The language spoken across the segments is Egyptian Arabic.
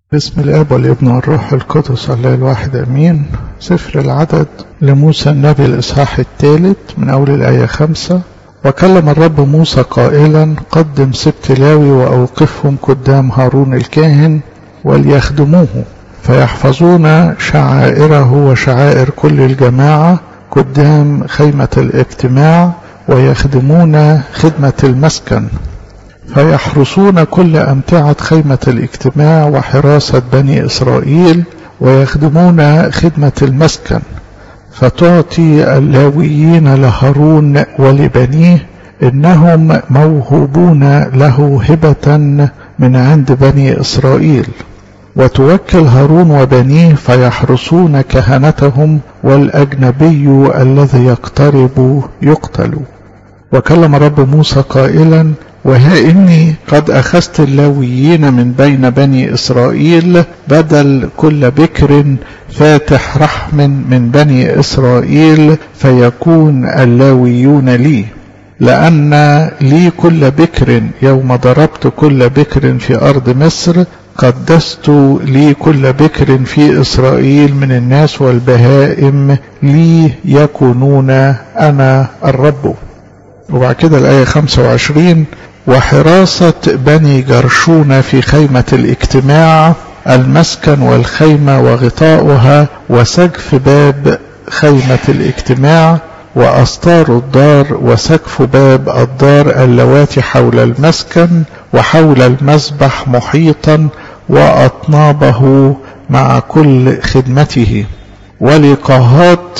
بسم الاب والابن والروح القدس الله الواحد امين سفر العدد لموسى النبي الاصحاح الثالث من اول الايه خمسة وكلم الرب موسى قائلا قدم سبت لاوي واوقفهم قدام هارون الكاهن وليخدموه فيحفظون شعائره وشعائر كل الجماعه قدام خيمه الاجتماع ويخدمون خدمه المسكن فيحرسون كل أمتعة خيمة الاجتماع وحراسة بني إسرائيل ويخدمون خدمة المسكن فتعطي اللاويين لهارون ولبنيه إنهم موهوبون له هبة من عند بني إسرائيل وتوكل هارون وبنيه فيحرسون كهنتهم والأجنبي الذي يقترب يقتل وكلم رب موسى قائلا وها إني قد أخذت اللاويين من بين بني إسرائيل بدل كل بكر فاتح رحم من بني إسرائيل فيكون اللاويون لي لأن لي كل بكر يوم ضربت كل بكر في أرض مصر قدست لي كل بكر في إسرائيل من الناس والبهائم لي يكونون أنا الرب وبعد كده الآية 25 وحراسة بني جرشون في خيمة الاجتماع المسكن والخيمة وغطاؤها وسقف باب خيمة الاجتماع وأستار الدار وسقف باب الدار اللواتي حول المسكن وحول المسبح محيطا وأطنابه مع كل خدمته ولقاهات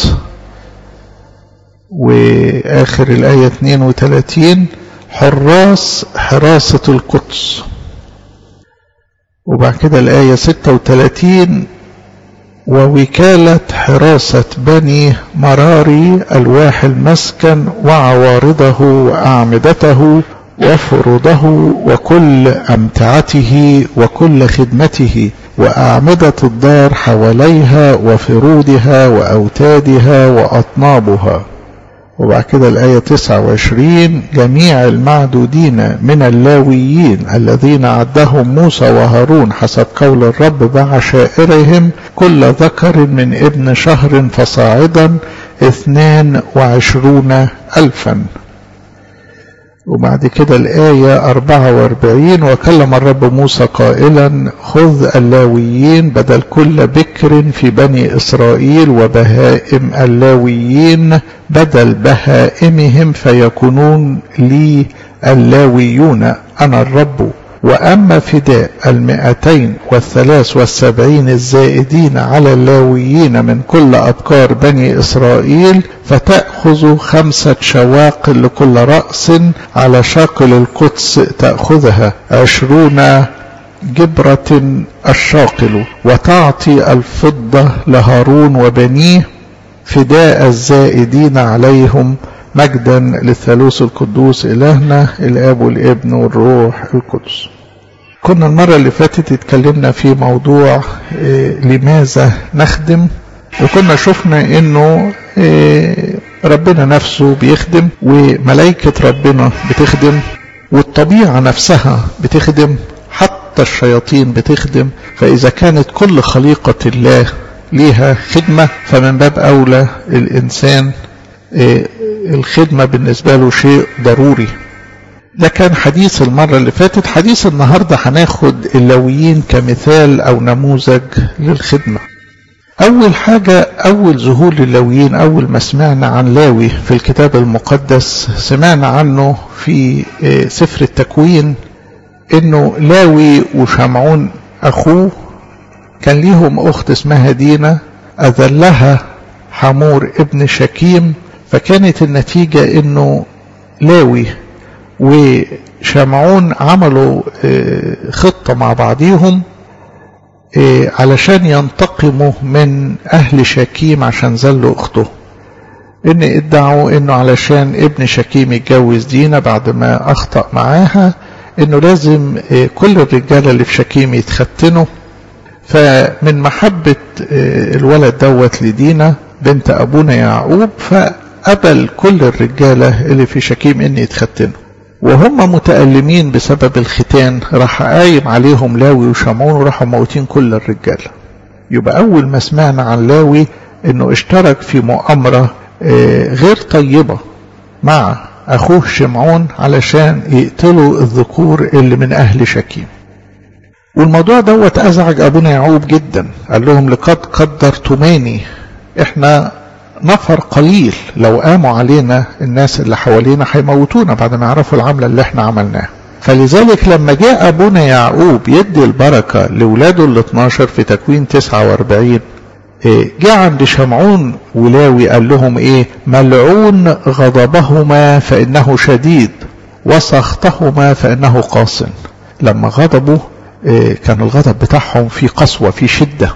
وآخر الآية 32 حراس حراسة القدس وبعد كده الآية 36 ووكالة حراسة بني مراري ألواح المسكن وعوارضه وأعمدته وفروضه وكل أمتعته وكل خدمته وأعمدة الدار حواليها وفرودها وأوتادها وأطنابها وبعد كده الآية 29 جميع المعدودين من اللاويين الذين عدهم موسى وهارون حسب قول الرب بعشائرهم كل ذكر من ابن شهر فصاعدا اثنان وعشرون ألفا وبعد كده الآية 44 وكلم الرب موسى قائلا خذ اللاويين بدل كل بكر في بني إسرائيل وبهائم اللاويين بدل بهائمهم فيكونون لي اللاويون أنا الرب وأما فداء المئتين والثلاث والسبعين الزائدين على اللاويين من كل أبكار بني إسرائيل فتأخذ خمسة شواقل لكل رأس على شاقل القدس تأخذها عشرون جبرة الشاقل وتعطي الفضة لهارون وبنيه فداء الزائدين عليهم مجدا للثالوث القدوس إلهنا الآب والابن والروح القدس كنا المرة اللي فاتت اتكلمنا في موضوع إيه لماذا نخدم وكنا شفنا انه إيه ربنا نفسه بيخدم وملائكة ربنا بتخدم والطبيعة نفسها بتخدم حتى الشياطين بتخدم فإذا كانت كل خليقة الله ليها خدمة فمن باب أولى الإنسان إيه الخدمة بالنسبة له شيء ضروري ده كان حديث المرة اللي فاتت حديث النهاردة هناخد اللويين كمثال أو نموذج للخدمة أول حاجة أول ظهور لللاويين أول ما سمعنا عن لاوي في الكتاب المقدس سمعنا عنه في سفر التكوين إنه لاوي وشمعون أخوه كان ليهم أخت اسمها دينا أذلها حمور ابن شكيم فكانت النتيجة إنه لاوي وشمعون عملوا خطة مع بعضيهم علشان ينتقموا من أهل شكيم عشان زلوا أخته إن ادعوا إنه علشان ابن شكيم يتجوز دينا بعد ما أخطأ معاها إنه لازم كل الرجالة اللي في شكيم يتختنوا فمن محبة الولد دوت لدينا بنت أبونا يعقوب فقبل كل الرجالة اللي في شكيم إن يتختنوا وهم متألمين بسبب الختان راح قايم عليهم لاوي وشمعون وراحوا موتين كل الرجالة يبقى أول ما سمعنا عن لاوي إنه اشترك في مؤامرة غير طيبة مع أخوه شمعون علشان يقتلوا الذكور اللي من أهل شكيم والموضوع دوت أزعج أبونا يعقوب جدا قال لهم لقد قدرتماني احنا نفر قليل لو قاموا علينا الناس اللي حوالينا هيموتونا بعد ما يعرفوا العملة اللي احنا عملناها فلذلك لما جاء أبونا يعقوب يدي البركة لولاده ال 12 في تكوين 49 جاء عند شمعون ولاوي قال لهم ايه ملعون غضبهما فإنه شديد وسخطهما فإنه قاس لما غضبوا كان الغضب بتاعهم في قسوة في شدة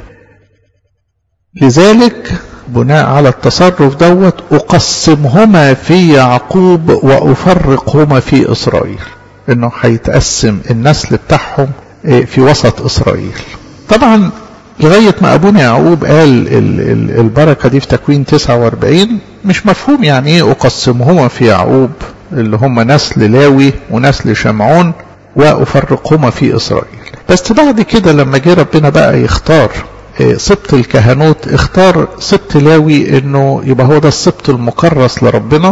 لذلك بناء على التصرف دوت أقسمهما في يعقوب وأفرقهما في إسرائيل إنه هيتقسم النسل بتاعهم في وسط إسرائيل طبعا لغاية ما أبونا يعقوب قال البركة دي في تكوين 49 مش مفهوم يعني إيه أقسمهما في يعقوب اللي هم نسل لاوي ونسل شمعون وأفرقهما في إسرائيل بس بعد كده لما جه ربنا بقى يختار سبط الكهنوت اختار سبط لاوي انه يبقى هو ده السبط المكرس لربنا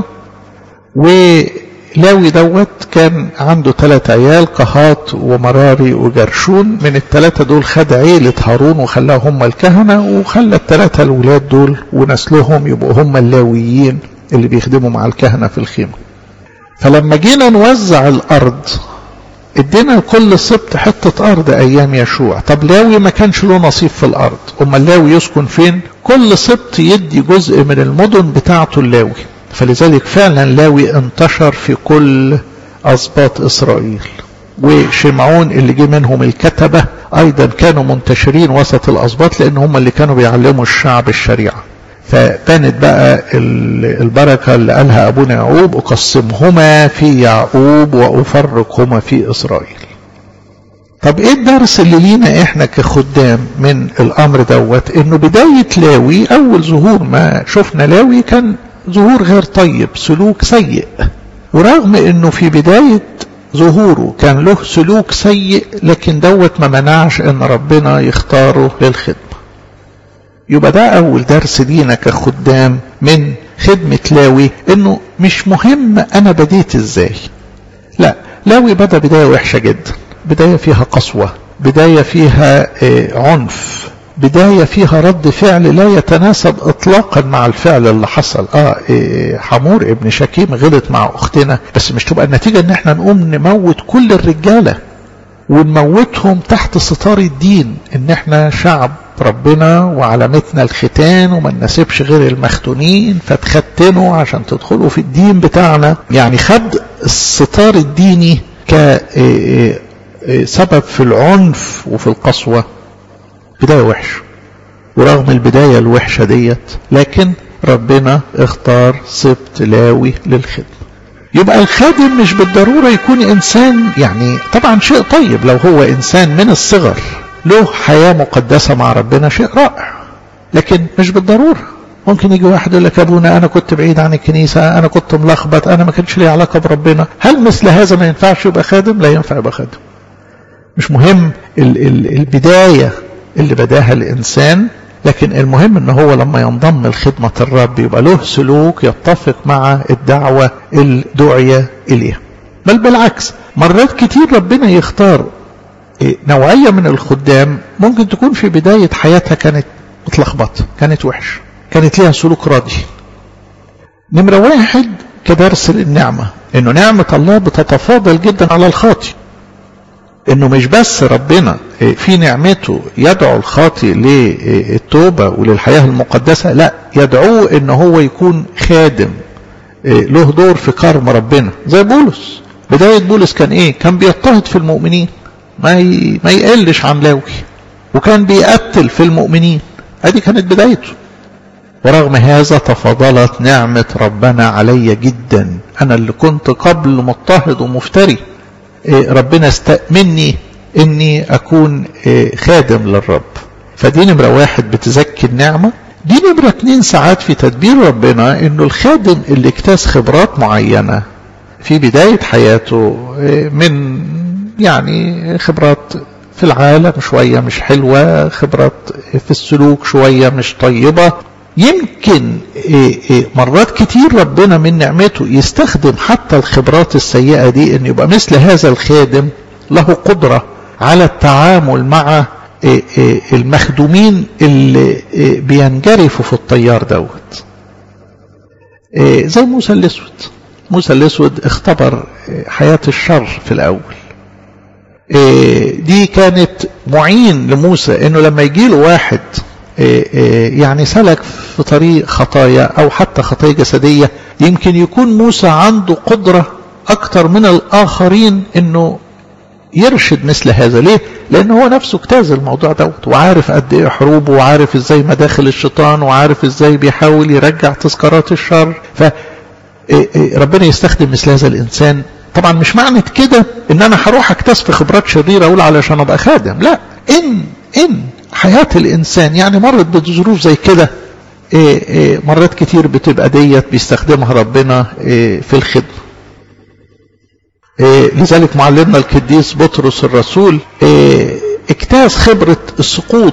ولاوي دوت كان عنده ثلاث عيال قهات ومراري وجرشون من الثلاثة دول خد عيلة هارون وخلاهم هم الكهنة وخلى الثلاثة الولاد دول ونسلهم يبقوا هم اللاويين اللي بيخدموا مع الكهنة في الخيمة فلما جينا نوزع الأرض ادينا كل سبط حتة أرض أيام يشوع طب لاوي ما كانش له نصيب في الأرض أما اللاوي يسكن فين كل سبط يدي جزء من المدن بتاعته اللاوي فلذلك فعلا لاوي انتشر في كل أسباط إسرائيل وشمعون اللي جه منهم الكتبة أيضا كانوا منتشرين وسط الأسباط لأن هم اللي كانوا بيعلموا الشعب الشريعة فبانت بقى البركة اللي قالها أبونا يعقوب أقسمهما في يعقوب وأفرقهما في إسرائيل طب ايه الدرس اللي لينا احنا كخدام من الامر دوت انه بداية لاوي اول ظهور ما شفنا لاوي كان ظهور غير طيب سلوك سيء ورغم انه في بداية ظهوره كان له سلوك سيء لكن دوت ما منعش ان ربنا يختاره للخدمة يبقى ده أول درس لينا كخدام من خدمة لاوي إنه مش مهم أنا بديت إزاي لا لاوي بدأ بداية وحشة جدا بداية فيها قسوة بداية فيها عنف بداية فيها رد فعل لا يتناسب اطلاقا مع الفعل اللي حصل اه إيه حمور ابن شكيم غلط مع اختنا بس مش تبقى النتيجة ان احنا نقوم نموت كل الرجالة ونموتهم تحت ستار الدين ان احنا شعب ربنا وعلامتنا الختان وما نسيبش غير المختونين فتختنوا عشان تدخلوا في الدين بتاعنا يعني خد الستار الديني كسبب في العنف وفي القسوة بداية وحشة ورغم البداية الوحشة ديت لكن ربنا اختار سبت لاوي للخدمة يبقى الخادم مش بالضرورة يكون إنسان يعني طبعا شيء طيب لو هو إنسان من الصغر له حياة مقدسة مع ربنا شيء رائع لكن مش بالضرورة ممكن يجي واحد يقول لك ابونا انا كنت بعيد عن الكنيسة انا كنت ملخبط انا ما كانش لي علاقة بربنا هل مثل هذا ما ينفعش يبقى خادم لا ينفع يبقى خادم مش مهم ال ال البداية اللي بداها الانسان لكن المهم ان هو لما ينضم لخدمة الرب يبقى له سلوك يتفق مع الدعوة الدعية اليها بل بالعكس مرات كتير ربنا يختار نوعية من الخدام ممكن تكون في بداية حياتها كانت متلخبطة كانت وحش كانت ليها سلوك راضي نمرة واحد كدرس للنعمة انه نعمة الله بتتفاضل جدا على الخاطي انه مش بس ربنا في نعمته يدعو الخاطي للتوبة وللحياة المقدسة لا يدعوه ان هو يكون خادم له دور في كرم ربنا زي بولس بداية بولس كان ايه كان بيضطهد في المؤمنين ما ما يقلش عن لاوي وكان بيقتل في المؤمنين ادي كانت بدايته ورغم هذا تفضلت نعمة ربنا علي جدا انا اللي كنت قبل مضطهد ومفتري ربنا استأمني اني اكون خادم للرب فدي نمرة واحد بتزكي النعمة دي نمرة اتنين ساعات في تدبير ربنا انه الخادم اللي اكتاز خبرات معينة في بداية حياته من يعني خبرات في العالم شوية مش حلوة خبرات في السلوك شوية مش طيبة يمكن مرات كتير ربنا من نعمته يستخدم حتى الخبرات السيئة دي ان يبقى مثل هذا الخادم له قدرة على التعامل مع المخدومين اللي بينجرفوا في الطيار دوت زي موسى الاسود موسى الاسود اختبر حياة الشر في الاول دي كانت معين لموسى انه لما يجي له واحد يعني سلك في طريق خطايا او حتى خطايا جسدية يمكن يكون موسى عنده قدرة اكتر من الاخرين انه يرشد مثل هذا ليه لان هو نفسه اجتاز الموضوع دوت وعارف قد ايه حروبه وعارف ازاي مداخل الشيطان وعارف ازاي بيحاول يرجع تذكارات الشر ف ربنا يستخدم مثل هذا الانسان طبعا مش معنى كده ان انا هروح اكتسب خبرات شريرة اقول علشان ابقى خادم لا ان ان حياة الانسان يعني مرت بظروف زي كده مرات كتير بتبقى ديت بيستخدمها ربنا في الخدمة لذلك معلمنا القديس بطرس الرسول اجتاز خبرة السقوط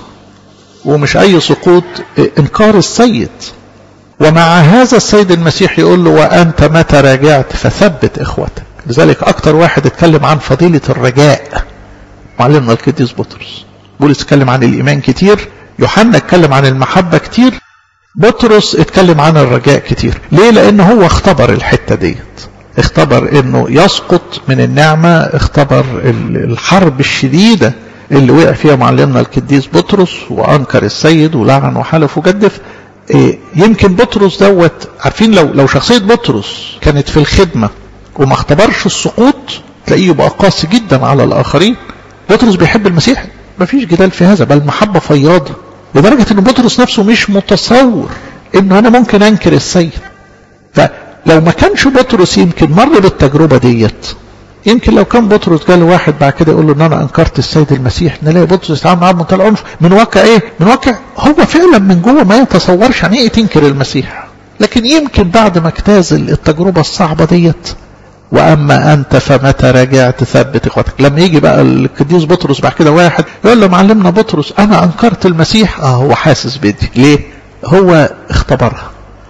ومش اي سقوط انكار السيد ومع هذا السيد المسيح يقول له وأنت متى راجعت فثبت إخوتك لذلك أكتر واحد اتكلم عن فضيلة الرجاء معلمنا القديس بطرس بولس اتكلم عن الإيمان كتير يوحنا اتكلم عن المحبة كتير بطرس اتكلم عن الرجاء كتير ليه لأن هو اختبر الحتة ديت اختبر انه يسقط من النعمة اختبر الحرب الشديدة اللي وقع فيها معلمنا القديس بطرس وانكر السيد ولعن وحلف وجدف يمكن بطرس دوت عارفين لو لو شخصيه بطرس كانت في الخدمه وما اختبرش السقوط تلاقيه يبقى قاسي جدا على الاخرين بطرس بيحب المسيح ما فيش جدال في هذا بل محبه فياضه لدرجه ان بطرس نفسه مش متصور انه انا ممكن انكر السيد فلو ما كانش بطرس يمكن مر بالتجربه ديت يمكن لو كان بطرس جاله واحد بعد كده يقول له ان انا انكرت السيد المسيح نلاقي بطرس يتعامل معاه بمنتهى العنف من واقع ايه؟ من واقع هو فعلا من جوه ما يتصورش عن ايه تنكر المسيح لكن يمكن بعد ما اجتاز التجربه الصعبه ديت واما انت فمتى رجعت ثبت اخوتك لما يجي بقى القديس بطرس بعد كده واحد يقول له معلمنا بطرس انا انكرت المسيح اه هو حاسس بدي ليه؟ هو اختبرها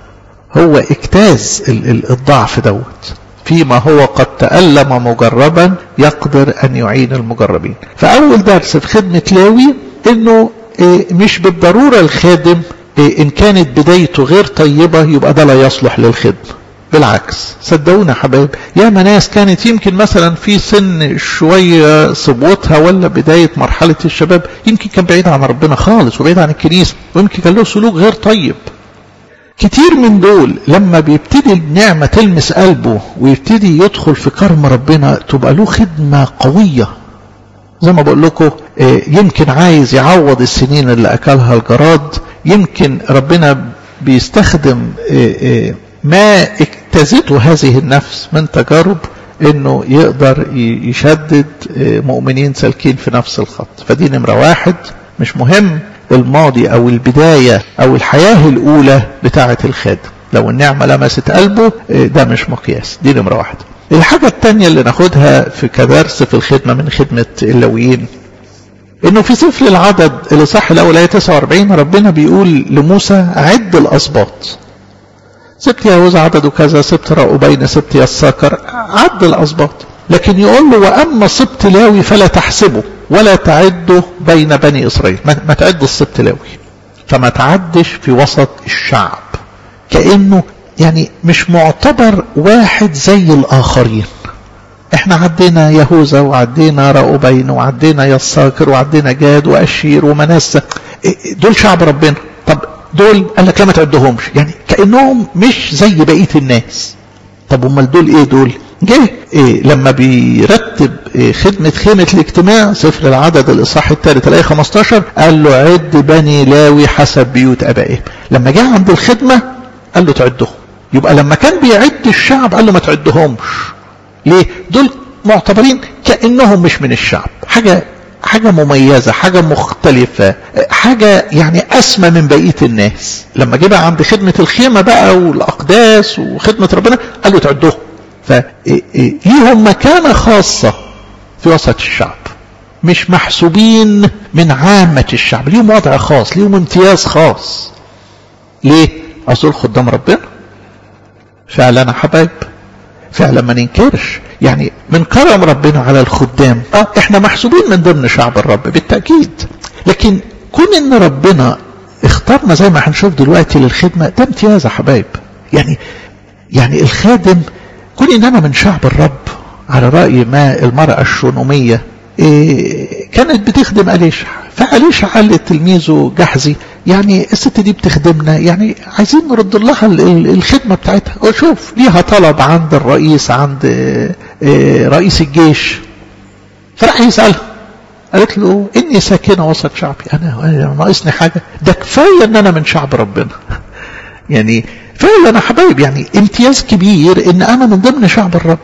هو اجتاز الضعف دوت فيما هو قد تألم مجربا يقدر أن يعين المجربين فأول درس في خدمة لاوي أنه مش بالضرورة الخادم إن كانت بدايته غير طيبة يبقى ده لا يصلح للخدمة بالعكس صدقونا حبايب يا ناس كانت يمكن مثلا في سن شوية صبوتها ولا بداية مرحلة الشباب يمكن كان بعيد عن ربنا خالص وبعيد عن الكنيسة ويمكن كان له سلوك غير طيب كتير من دول لما بيبتدي النعمة تلمس قلبه ويبتدي يدخل في كرم ربنا تبقى له خدمة قوية زي ما بقول لكم يمكن عايز يعوض السنين اللي أكلها الجراد يمكن ربنا بيستخدم ما اجتازته هذه النفس من تجارب انه يقدر يشدد مؤمنين سالكين في نفس الخط فدي نمرة واحد مش مهم الماضي او البداية او الحياة الاولى بتاعة الخادم لو النعمة لمست قلبه ده مش مقياس دي نمرة واحد الحاجة التانية اللي ناخدها في كدرس في الخدمة من خدمة اللويين انه في سفر العدد اللي صح الاول ايه 49 ربنا بيقول لموسى عد الاسباط سبت يهوذا عدده كذا سبت راؤوبين سبت يساكر عد الاسباط لكن يقول له واما سبت لاوي فلا تحسبه ولا تعده بين بني اسرائيل ما تعد السبت لاوي فما تعدش في وسط الشعب كانه يعني مش معتبر واحد زي الاخرين احنا عدينا يهوذا وعدينا راؤوبين وعدينا يساكر وعدينا جاد واشير ومنسى دول شعب ربنا طب دول قال لك لا ما تعدهمش يعني كانهم مش زي بقيه الناس طب امال دول ايه دول جه إيه لما بيرتب إيه خدمة خيمة الاجتماع سفر العدد الإصحاح الثالث الآية 15 قال له عد بني لاوي حسب بيوت أبائهم لما جه عند الخدمة قال له تعدهم يبقى لما كان بيعد الشعب قال له ما تعدهمش ليه دول معتبرين كأنهم مش من الشعب حاجة حاجة مميزة حاجة مختلفة حاجة يعني أسمى من بقية الناس لما جه بقى عند خدمة الخيمة بقى والأقداس وخدمة ربنا قال له تعدهم فليهم مكانة خاصة في وسط الشعب مش محسوبين من عامة الشعب ليهم وضع خاص ليهم امتياز خاص ليه أصول خدام ربنا فعلا حبايب فعلا ما ننكرش يعني من كرم ربنا على الخدام اه احنا محسوبين من ضمن شعب الرب بالتأكيد لكن كون ان ربنا اختارنا زي ما هنشوف دلوقتي للخدمة ده امتياز يا حبايب يعني يعني الخادم كون ان انا من شعب الرب على رأي ما المرأة الشونومية إيه كانت بتخدم أليشع فأليشع قال لتلميذه جحزي يعني الست دي بتخدمنا يعني عايزين نرد لها الخدمة بتاعتها وشوف ليها طلب عند الرئيس عند إيه رئيس الجيش فراح يسألها قالت له إني ساكنة وسط شعبي أنا ناقصني حاجة ده كفاية إن أنا من شعب ربنا يعني فعلا يا حبايب يعني امتياز كبير إن أنا من ضمن شعب الرب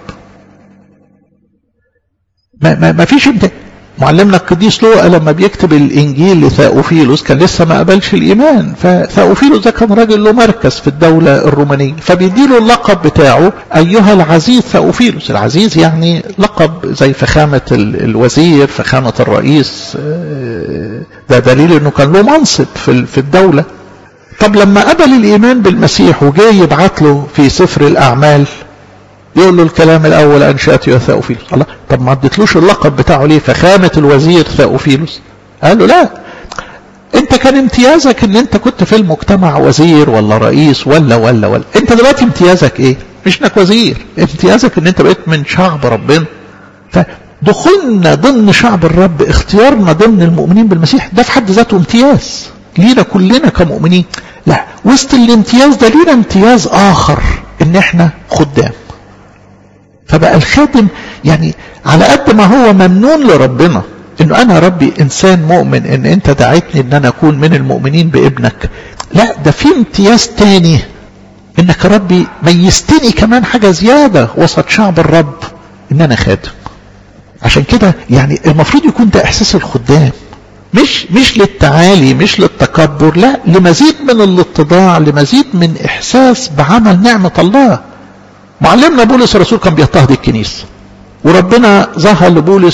ما, ما, ما فيش انت معلمنا القديس لوقا لما بيكتب الانجيل لثاوفيلوس كان لسه ما قبلش الايمان فثاوفيلوس ده كان راجل له مركز في الدوله الرومانيه فبيديله اللقب بتاعه ايها العزيز ثاوفيلوس العزيز يعني لقب زي فخامه الوزير فخامه الرئيس ده دليل انه كان له منصب في في الدوله طب لما قبل الايمان بالمسيح وجاي يبعت له في سفر الاعمال يقول له الكلام الاول انشات يا ثاوفيلوس الله طب ما اديتلوش اللقب بتاعه ليه فخامه الوزير ثاوفيلوس قال له لا انت كان امتيازك ان انت كنت في المجتمع وزير ولا رئيس ولا ولا ولا انت دلوقتي امتيازك ايه مش انك وزير امتيازك ان انت بقيت من شعب ربنا فدخولنا ضمن شعب الرب اختيارنا ضمن المؤمنين بالمسيح ده في حد ذاته امتياز لينا كلنا كمؤمنين لا وسط الامتياز ده لينا امتياز اخر ان احنا خدام فبقى الخادم يعني على قد ما هو ممنون لربنا انه انا ربي انسان مؤمن ان انت دعيتني ان انا اكون من المؤمنين بابنك لا ده في امتياز تاني انك ربي ميزتني كمان حاجة زيادة وسط شعب الرب ان انا خادم عشان كده يعني المفروض يكون ده احساس الخدام مش مش للتعالي مش للتكبر لا لمزيد من الاتضاع لمزيد من احساس بعمل نعمة الله معلمنا بولس الرسول كان بيضطهد الكنيسة وربنا ظهر لبولس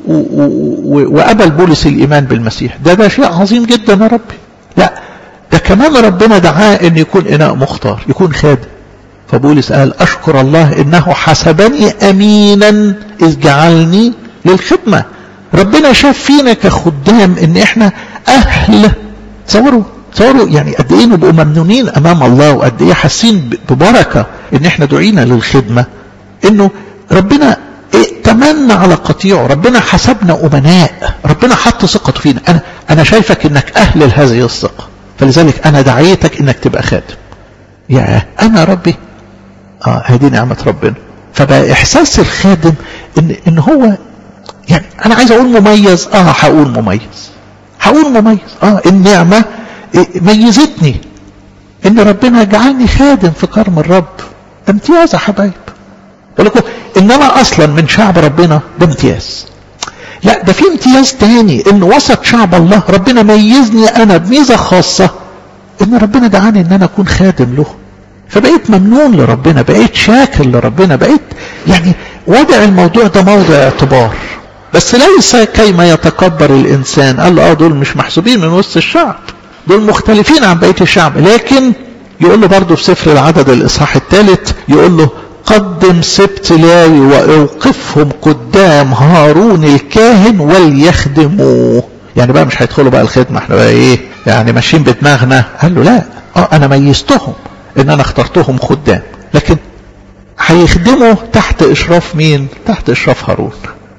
وقبل بولس الإيمان بالمسيح ده ده شيء عظيم جدا يا ربي لا ده كمان ربنا دعاه ان يكون اناء مختار يكون خادم فبولس قال اشكر الله انه حسبني امينا اذ جعلني للخدمة ربنا شاف فينا كخدام ان احنا اهل تصوروا تصوروا يعني قد ايه نبقوا ممنونين امام الله وقد ايه حاسين ببركه ان احنا دعينا للخدمه انه ربنا ائتمنا على قطيعه ربنا حسبنا امناء ربنا حط ثقته فينا انا انا شايفك انك اهل لهذه الثقه فلذلك انا دعيتك انك تبقى خادم يا انا ربي اه هذه نعمه ربنا فبقى احساس الخادم ان ان هو يعني انا عايز اقول مميز اه هقول مميز هقول مميز اه النعمه ميزتني ان ربنا جعلني خادم في كرم الرب ده امتياز يا حبايب بقول لكم ان انا اصلا من شعب ربنا ده امتياز لا ده في امتياز تاني ان وسط شعب الله ربنا ميزني انا بميزه خاصه ان ربنا دعاني ان انا اكون خادم له فبقيت ممنون لربنا بقيت شاكر لربنا بقيت يعني وضع الموضوع ده موضع اعتبار بس ليس كيما يتكبر الانسان قال له اه دول مش محسوبين من وسط الشعب دول مختلفين عن بقيه الشعب لكن يقول له برضه في سفر العدد الاصحاح الثالث يقول له قدم سبت لاوي واوقفهم قدام هارون الكاهن وليخدموه يعني بقى مش هيدخلوا بقى الخدمه احنا بقى ايه يعني ماشيين بدماغنا قال له لا اه انا ميزتهم ان انا اخترتهم خدام لكن هيخدموا تحت اشراف مين تحت اشراف هارون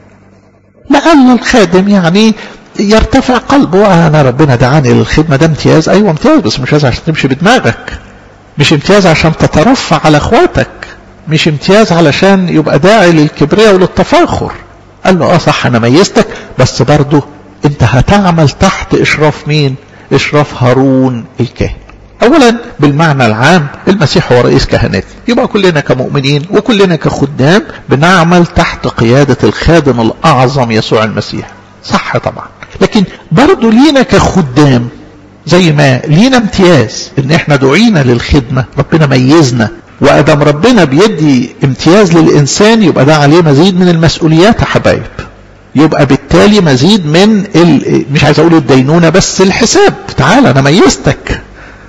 لعل الخادم يعني يرتفع قلبه انا ربنا دعاني للخدمه ده امتياز ايوه امتياز بس مش عشان تمشي بدماغك مش امتياز عشان تترفع على اخواتك مش امتياز علشان يبقى داعي للكبرياء وللتفاخر قال له اه صح انا ميزتك بس برضه انت هتعمل تحت اشراف مين اشراف هارون الكاهن اولا بالمعنى العام المسيح هو رئيس كهنات يبقى كلنا كمؤمنين وكلنا كخدام بنعمل تحت قيادة الخادم الاعظم يسوع المسيح صح طبعا لكن برضه لينا كخدام زي ما لينا امتياز ان احنا دعينا للخدمة ربنا ميزنا وادم ربنا بيدي امتياز للانسان يبقى ده عليه مزيد من المسؤوليات يا حبايب يبقى بالتالي مزيد من ال... مش عايز اقول الدينونه بس الحساب تعال انا ميزتك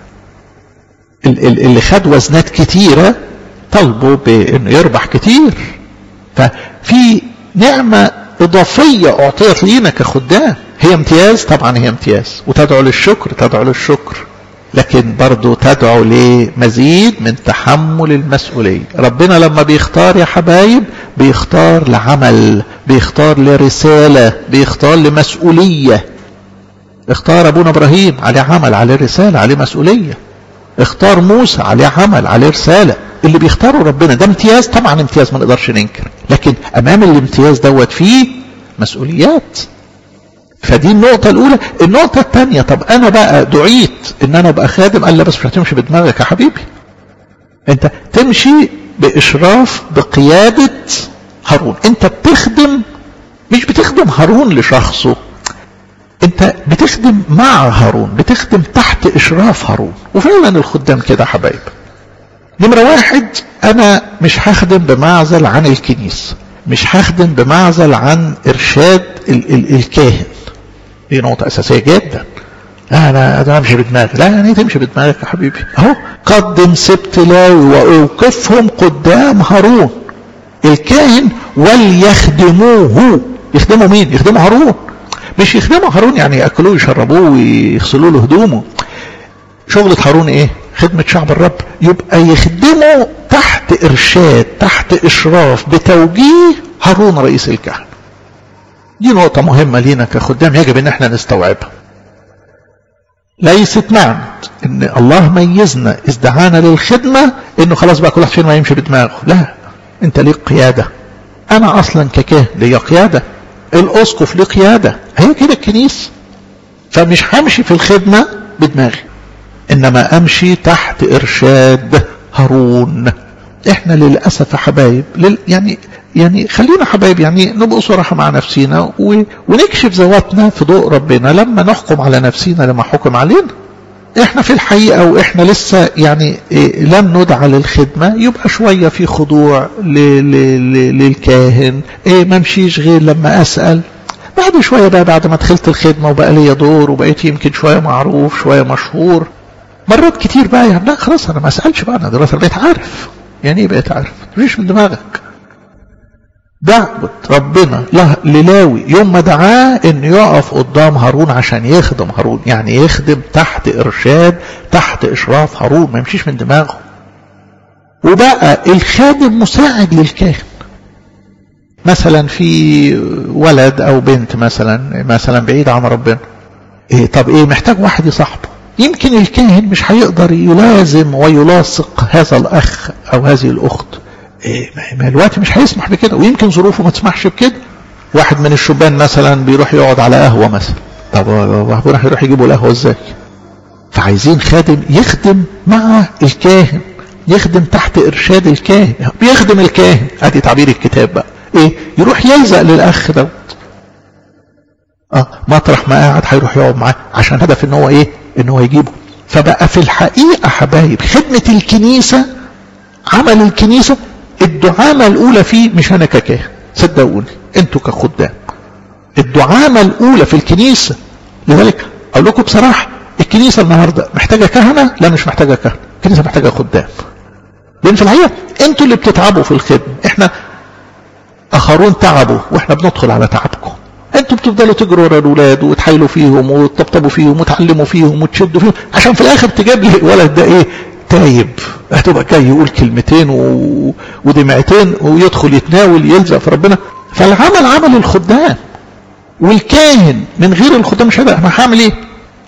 اللي خد وزنات كتيره طالبه بانه يربح كتير ففي نعمه اضافيه اعطيت لينا كخدام هي امتياز طبعا هي امتياز وتدعو للشكر تدعو للشكر لكن برضو تدعو لمزيد من تحمل المسؤولية ربنا لما بيختار يا حبايب بيختار لعمل بيختار لرسالة بيختار لمسؤولية اختار ابونا ابراهيم عليه عمل عليه رسالة عليه مسؤولية اختار موسى عليه عمل عليه رسالة اللي بيختاره ربنا ده امتياز طبعا امتياز ما نقدرش ننكر لكن امام الامتياز دوت فيه مسؤوليات فدي النقطة الأولى النقطة الثانية طب أنا بقى دعيت إن أنا أبقى خادم قال لا بس مش هتمشي بدماغك يا حبيبي أنت تمشي بإشراف بقيادة هارون أنت بتخدم مش بتخدم هارون لشخصه أنت بتخدم مع هارون بتخدم تحت إشراف هارون وفعلا الخدام كده حبايب نمرة واحد أنا مش هخدم بمعزل عن الكنيسة مش هخدم بمعزل عن إرشاد ال ال الكاهن دي نقطة أساسية جدا لا أنا أنا أمشي بدماغي لا يعني تمشي بدماغك يا حبيبي أهو قدم سبت لاوي وأوقفهم قدام هارون الكاهن وليخدموه يخدموا مين؟ يخدموا هارون مش يخدموا هارون يعني ياكلوه ويشربوه ويغسلوا له هدومه شغلة هارون ايه؟ خدمة شعب الرب يبقى يخدموا تحت إرشاد تحت إشراف بتوجيه هارون رئيس الكهنة دي نقطة مهمة لينا كخدام يجب ان احنا نستوعبها ليست معنى ان الله ميزنا اذ دعانا للخدمة انه خلاص بقى كل واحد فينا ما يمشي بدماغه لا انت ليك قيادة انا اصلا ككاهن ليا قيادة الاسقف ليه قيادة هي كده الكنيسة فمش همشي في الخدمة بدماغي انما امشي تحت ارشاد هارون احنا للاسف يا حبايب لل يعني يعني خلينا حبايب يعني نبقى صراحة مع نفسينا و... ونكشف ذواتنا في ضوء ربنا لما نحكم على نفسينا لما حكم علينا احنا في الحقيقة واحنا لسه يعني إيه لم ندعى للخدمة يبقى شوية في خضوع ل... ل... ل... للكاهن ايه ما مشيش غير لما اسأل بعد شوية بقى بعد ما دخلت الخدمة وبقى لي دور وبقيت يمكن شوية معروف شوية مشهور مرات كتير بقى يعني لا خلاص انا ما اسالش بقى انا دلوقتي بقيت عارف يعني ايه بقيت عارف مفيش من دماغك دعوة ربنا له للاوي يوم ما دعاه ان يقف قدام هارون عشان يخدم هارون يعني يخدم تحت ارشاد تحت اشراف هارون ما يمشيش من دماغه وبقى الخادم مساعد للكاهن مثلا في ولد او بنت مثلا مثلا بعيد عن ربنا إيه طب ايه محتاج واحد يصاحبه يمكن الكاهن مش هيقدر يلازم ويلاصق هذا الاخ او هذه الاخت إيه ما الوقت مش هيسمح بكده ويمكن ظروفه ما تسمحش بكده واحد من الشبان مثلا بيروح يقعد على قهوه مثلا طب ابونا هيروح يجيبوا القهوه ازاي فعايزين خادم يخدم مع الكاهن يخدم تحت ارشاد الكاهن بيخدم الكاهن ادي تعبير الكتاب بقى ايه يروح يلزق للاخ دوت اه مطرح ما قاعد هيروح يقعد معاه عشان هدف ان هو ايه ان هو يجيبه فبقى في الحقيقة حبايب خدمة الكنيسة عمل الكنيسة الدعامة الأولى فيه مش أنا ككاهن صدقوني أنتوا كخدام الدعامة الأولى في الكنيسة لذلك أقول لكم بصراحة الكنيسة النهاردة محتاجة كهنة لا مش محتاجة كهنة الكنيسة محتاجة خدام لأن في الحقيقة أنتوا اللي بتتعبوا في الخدمة إحنا آخرون تعبوا وإحنا بندخل على تعبكم انتوا بتفضلوا تجروا ورا الاولاد وتحايلوا فيهم وتطبطبوا فيهم وتعلموا فيهم وتشدوا فيهم عشان في الاخر تجيب لي الولد ده ايه تايب هتبقى جاي يقول كلمتين و... ودمعتين ويدخل يتناول يلزق في ربنا فالعمل عمل الخدام والكاهن من غير الخدام مش هيبقى انا هعمل ايه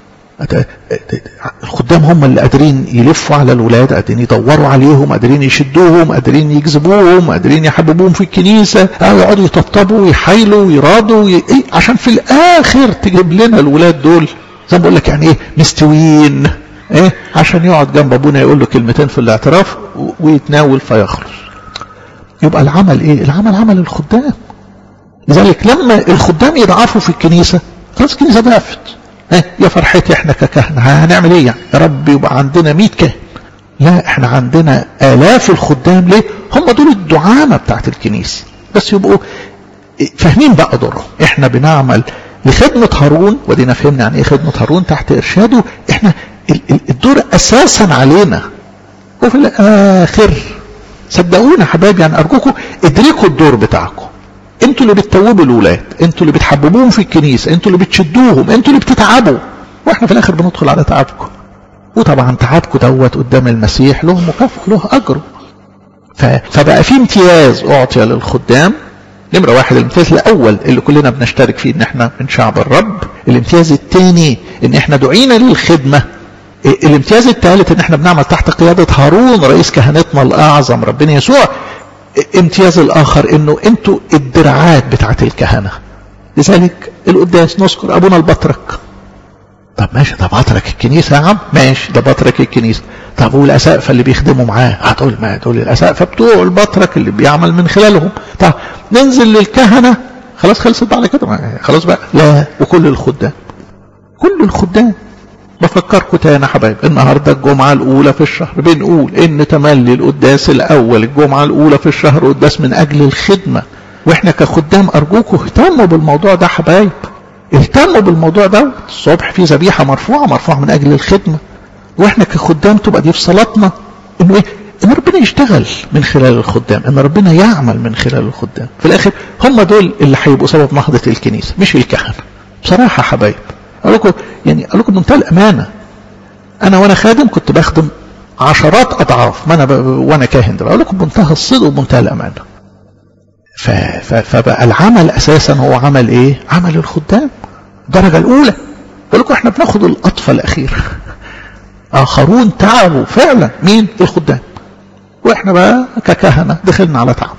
الخدام هم اللي قادرين يلفوا على الولاد قادرين يدوروا عليهم قادرين يشدوهم قادرين يجذبوهم قادرين يحببوهم في الكنيسة أو يقعدوا يطبطبوا ويحايلوا ويرادوا وي... إيه؟ عشان في الآخر تجيب لنا الولاد دول زي ما بقول لك يعني إيه مستويين إيه عشان يقعد جنب أبونا يقول له كلمتين في الاعتراف ويتناول فيخرج يبقى العمل إيه العمل عمل الخدام لذلك لما الخدام يضعفوا في الكنيسة خلاص الكنيسة ضعفت يا فرحتي احنا ككهنة هنعمل ايه يعني يا رب يبقى عندنا 100 كاهن لا احنا عندنا آلاف الخدام ليه هم دول الدعامة بتاعت الكنيسة بس يبقوا فاهمين بقى دورهم احنا بنعمل لخدمة هارون ودينا فهمنا عن ايه خدمة هارون تحت ارشاده احنا الدور اساسا علينا وفي الاخر صدقونا حبايبي يعني ارجوكم ادركوا الدور بتاعكم انتوا اللي بتتوبوا الاولاد انتوا اللي بتحببوهم في الكنيسه انتوا اللي بتشدوهم انتوا اللي بتتعبوا واحنا في الاخر بندخل على تعبكم وطبعا تعبكم دوت قدام المسيح له مكافاه له اجره فبقى في امتياز اعطي للخدام نمرة واحد الامتياز الأول اللي كلنا بنشترك فيه إن إحنا من شعب الرب الامتياز الثاني إن إحنا دعينا للخدمة الامتياز الثالث إن إحنا بنعمل تحت قيادة هارون رئيس كهنتنا الأعظم ربنا يسوع امتياز الآخر إنه أنتوا الدرعات بتاعت الكهنة لذلك القداس نذكر أبونا البطرك طب ماشي ده بطرك الكنيسة يا عم ماشي ده بطرك الكنيسة طب والأسقفة اللي بيخدموا معاه هتقول ما دول الأسقفة بتوع البطرك اللي بيعمل من خلالهم طب ننزل للكهنة خلاص خلصت على كده خلاص بقى لا وكل الخدام كل الخدام بفكركم تاني يا حبايب النهارده الجمعة الأولى في الشهر بنقول إن تملي القداس الأول الجمعة الأولى في الشهر قداس من أجل الخدمة وإحنا كخدام أرجوكم اهتموا بالموضوع ده حبايب اهتموا بالموضوع ده الصبح في ذبيحة مرفوعة مرفوعة من أجل الخدمة واحنا كخدام تبقى دي في صلاتنا انه ايه ان ربنا يشتغل من خلال الخدام ان ربنا يعمل من خلال الخدام في الاخر هم دول اللي هيبقوا سبب نهضة الكنيسة مش الكهنة بصراحة حبايب اقول لكم يعني اقول لكم بمنتهى الامانة انا وانا خادم كنت بخدم عشرات اضعاف ما انا ب... وانا كاهن ده بقول لكم بمنتهى الصدق وبمنتهى الامانة ف... ف... فبقى العمل اساسا هو عمل ايه عمل الخدام الدرجة الاولى بقول لكم احنا بناخد القطفة الاخيرة آخرون تعبوا فعلا مين الخدام واحنا بقى ككهنة دخلنا على تعبكم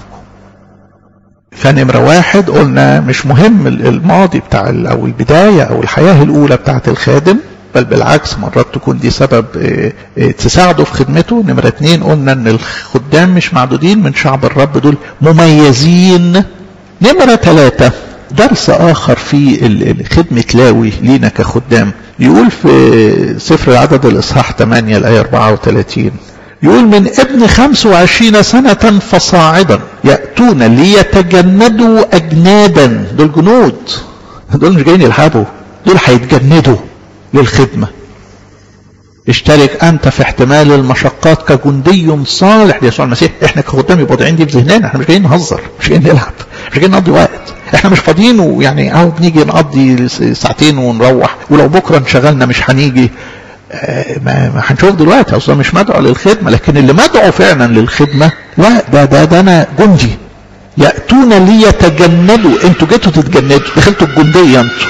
فنمرة واحد قلنا مش مهم الماضي بتاع او البداية او الحياة الاولى بتاعت الخادم بل بالعكس مرات تكون دي سبب تساعده في خدمته نمرة اتنين قلنا ان الخدام مش معدودين من شعب الرب دول مميزين نمرة ثلاثة درس آخر في خدمة لاوي لينا كخدام يقول في سفر العدد الإصحاح 8 الآية 34 يقول من ابن 25 سنة فصاعدا يأتون ليتجندوا أجنادا دول جنود دول مش جايين يلعبوا دول هيتجندوا للخدمة اشترك أنت في احتمال المشقات كجندي صالح ليسوع المسيح احنا كخدام يبقى واضعين دي في ذهننا احنا مش جايين نهزر مش جايين نلعب مش جايين نقضي وقت احنا مش فاضيين ويعني اهو بنيجي نقضي ساعتين ونروح ولو بكره انشغلنا مش هنيجي اه ما هنشوف دلوقتي اصلا مش مدعو للخدمه لكن اللي مدعو فعلا للخدمه لا ده ده ده انا جندي ياتون ليتجندوا انتوا جيتوا تتجندوا دخلتوا الجنديه انتوا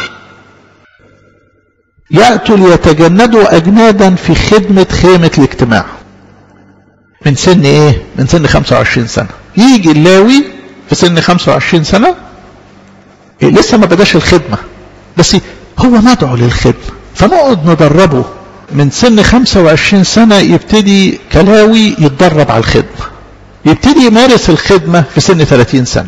ياتوا ليتجندوا اجنادا في خدمه خيمه الاجتماع من سن ايه من سن 25 سنه يجي اللاوي في سن 25 سنه إيه لسه ما بداش الخدمة بس هو مدعو للخدمة فنقعد ندربه من سن 25 سنة يبتدي كلاوي يتدرب على الخدمة يبتدي يمارس الخدمة في سن 30 سنة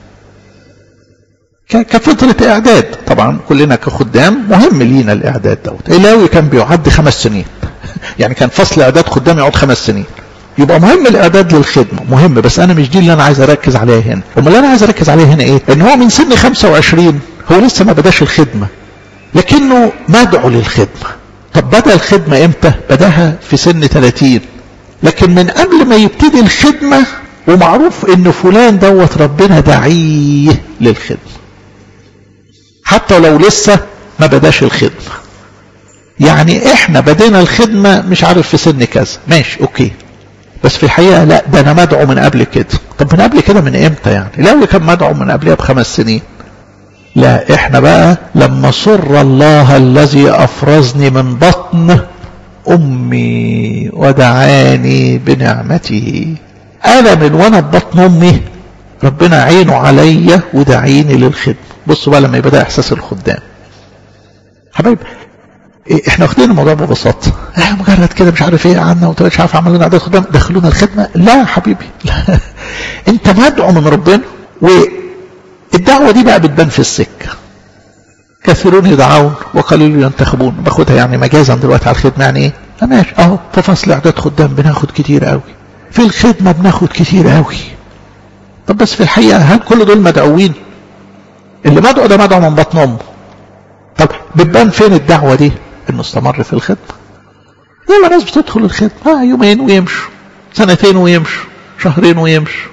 كفترة إعداد طبعا كلنا كخدام مهم لينا الإعداد دوت اللاوي كان بيعد خمس سنين يعني كان فصل إعداد خدام يقعد خمس سنين يبقى مهم الاعداد للخدمه مهم بس انا مش دي اللي انا عايز اركز عليها هنا امال اللي انا عايز اركز عليها هنا ايه ان هو من سن 25 هو لسه ما بداش الخدمه لكنه مدعو للخدمه طب بدا الخدمه امتى بداها في سن 30 لكن من قبل ما يبتدي الخدمه ومعروف ان فلان دوت ربنا داعيه للخدمه حتى لو لسه ما بداش الخدمه يعني احنا بدينا الخدمه مش عارف في سن كذا ماشي اوكي بس في الحقيقة لا ده أنا مدعو من قبل كده طب من قبل كده من إمتى يعني لو كان مدعو من قبلها بخمس سنين لا إحنا بقى لما سر الله الذي أفرزني من بطن أمي ودعاني بنعمته أنا من وأنا ببطن أمي ربنا عينه عليا ودعيني للخدمة بصوا بقى لما يبقى ده إحساس الخدام حبايب احنا واخدين الموضوع ببساطه اه مجرد كده مش عارف ايه عنا وانت مش عارف عمل لنا اعداد خدام دخلونا الخدمه لا يا حبيبي لا انت مدعو من ربنا والدعوه دي بقى بتبان في السكه كثيرون يدعون وقليل ينتخبون باخدها يعني مجازا دلوقتي على الخدمه يعني ايه ماشي اهو في فصل اعداد خدام بناخد كتير قوي في الخدمة بناخد كتير قوي طب بس في الحقيقة هل كل دول مدعوين اللي مدعو ده مدعو من بطن امه طب بتبان فين الدعوة دي انه استمر في الخدمة ياما ناس بتدخل الخدمة آه يومين ويمشوا سنتين ويمشوا شهرين ويمشوا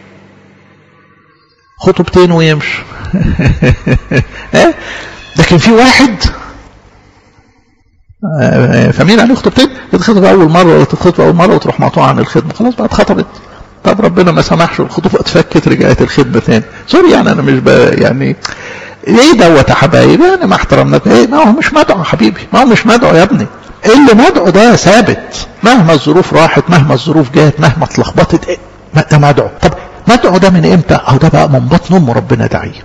خطبتين ويمشوا لكن في واحد فمين عليه خطبتين تتخطب اول مره ولا تتخطب اول مره وتروح مقطوعه عن الخدمه خلاص بقى اتخطبت طب ربنا ما سمحش الخطوبه اتفكت رجعت الخدمه تاني سوري يعني انا مش يعني ايه دوت يا حبايبي يعني ما احترمناك ايه ما هو مش مدعو يا حبيبي ما هو مش مدعو يا ابني اللي مدعو ده ثابت مهما الظروف راحت مهما الظروف جات مهما اتلخبطت ايه ده مدعو طب مدعو ده من امتى اهو ده بقى من بطن امه ربنا داعيه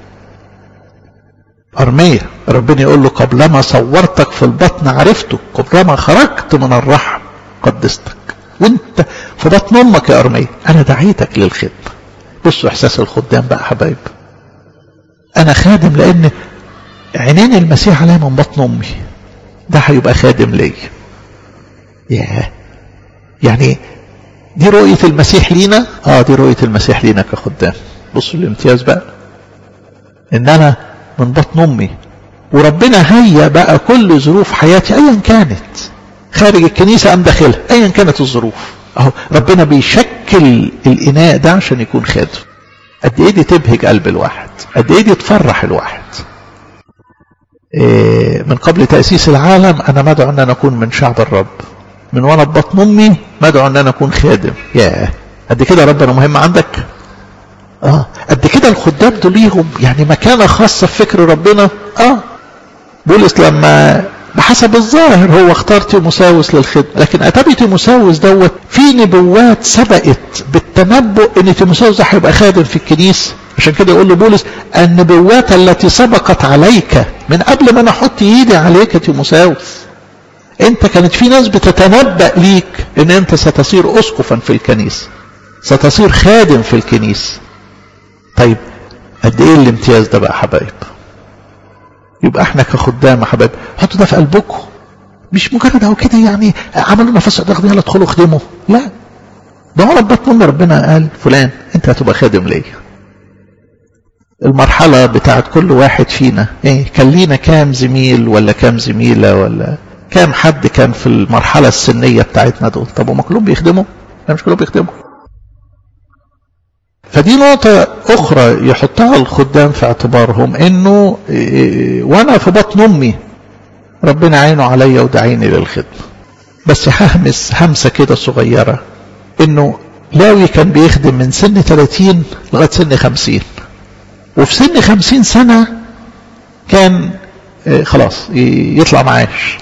أرمية ربنا يقول له قبلما صورتك في البطن عرفتك قبلما خرجت من الرحم قدستك وانت في بطن امك يا أرمية انا دعيتك للخدمة بصوا احساس الخدام بقى حبايب انا خادم لان عينين المسيح عليا من بطن امي ده هيبقى خادم ليا ياه يعني دي رؤية المسيح لينا اه دي رؤية المسيح لينا كخدام بصوا الامتياز بقى ان انا من بطن امي وربنا هيا بقى كل ظروف حياتي ايا كانت خارج الكنيسة ام داخلها ايا كانت الظروف اهو ربنا بيشكل الاناء ده عشان يكون خادم قد ايه دي تبهج قلب الواحد قد ايه دي تفرح الواحد إيه من قبل تأسيس العالم انا مدعو ان انا اكون من شعب الرب من وانا ببطن امي مدعو ان انا اكون خادم ياه قد كده ربنا مهم عندك اه قد كده الخدام دول ليهم يعني مكانه خاصه في فكر ربنا اه بولس لما بحسب الظاهر هو اختار تيموساوس للخدمه لكن اتابي تيموساوس دوت في نبوات سبقت بالتنبؤ ان تيموساوس ده هيبقى خادم في الكنيسه عشان كده يقول له بولس النبوات التي سبقت عليك من قبل ما انا احط ايدي عليك يا تيموساوس انت كانت في ناس بتتنبأ ليك ان انت ستصير اسقفا في الكنيسه ستصير خادم في الكنيسه طيب قد ايه الامتياز ده بقى حبايب يبقى احنا كخدام يا حبايب حطوا ده في قلبكم مش مجرد اهو كده يعني عملوا لنا فسح ضغط يلا ادخلوا خدموا لا ده هو ربنا ربنا قال فلان انت هتبقى خادم ليا المرحلة بتاعت كل واحد فينا ايه كان لينا كام زميل ولا كام زميلة ولا كام حد كان في المرحلة السنية بتاعتنا دول طب هم كلهم بيخدموا لا مش كلهم بيخدموا فدي نقطة أخرى يحطها الخدام في اعتبارهم إنه وأنا في بطن أمي ربنا عينه عليا ودعيني للخدمة بس ههمس همسة كده صغيرة إنه لاوي كان بيخدم من سن 30 لغاية سن 50 وفي سن 50 سنة كان خلاص يطلع معاش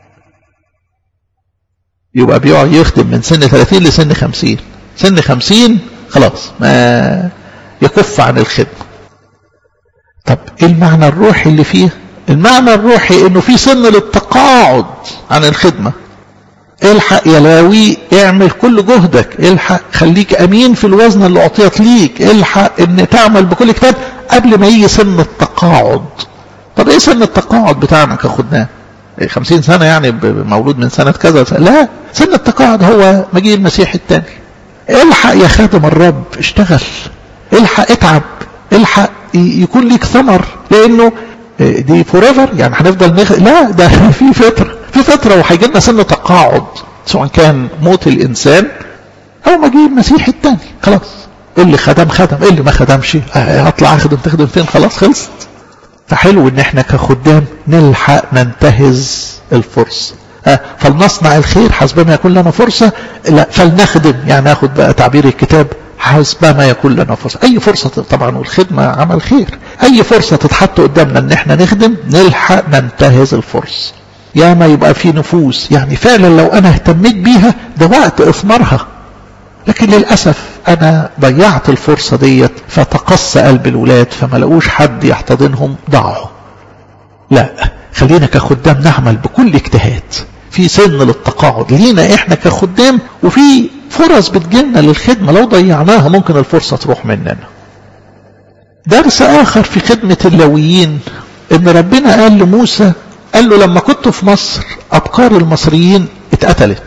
يبقى بيقعد يخدم من سن 30 لسن 50 سن 50 خلاص ما يكف عن الخدمة طب ايه المعنى الروحي اللي فيه المعنى الروحي انه في سن للتقاعد عن الخدمة الحق يا لاوي اعمل كل جهدك الحق خليك امين في الوزن اللي اعطيت ليك الحق ان تعمل بكل كتاب قبل ما يجي سن التقاعد طب ايه سن التقاعد بتاعنا كخدام إيه خمسين سنة يعني مولود من سنة كذا سنة. لا سن التقاعد هو مجيء المسيح الثاني الحق يا خادم الرب اشتغل الحق اتعب الحق يكون ليك ثمر لانه دي فوريفر يعني هنفضل نخ... لا ده في فتره في فتره وهيجي لنا سن تقاعد سواء كان موت الانسان او مجيء المسيح الثاني خلاص اللي خدم خدم اللي ما خدمش هطلع اخدم تخدم فين خلاص خلصت فحلو ان احنا كخدام نلحق ننتهز الفرصه فلنصنع الخير حسب ما يكون لنا فرصة لا فلنخدم يعني ناخد بقى تعبير الكتاب حسب ما يكون لنا فرصة أي فرصة طبعا والخدمة عمل خير أي فرصة تتحط قدامنا إن احنا نخدم نلحق ننتهز الفرصة يا ما يبقى في نفوس يعني فعلا لو أنا اهتميت بيها ده وقت إثمارها لكن للأسف أنا ضيعت الفرصة ديت فتقص قلب الولاد فما لقوش حد يحتضنهم ضاعوا لا خلينا كخدام نعمل بكل اجتهاد في سن للتقاعد لينا احنا كخدام وفي فرص بتجيلنا للخدمة لو ضيعناها ممكن الفرصة تروح مننا درس آخر في خدمة اللاويين ان ربنا قال لموسى قال له لما كنت في مصر أبكار المصريين اتقتلت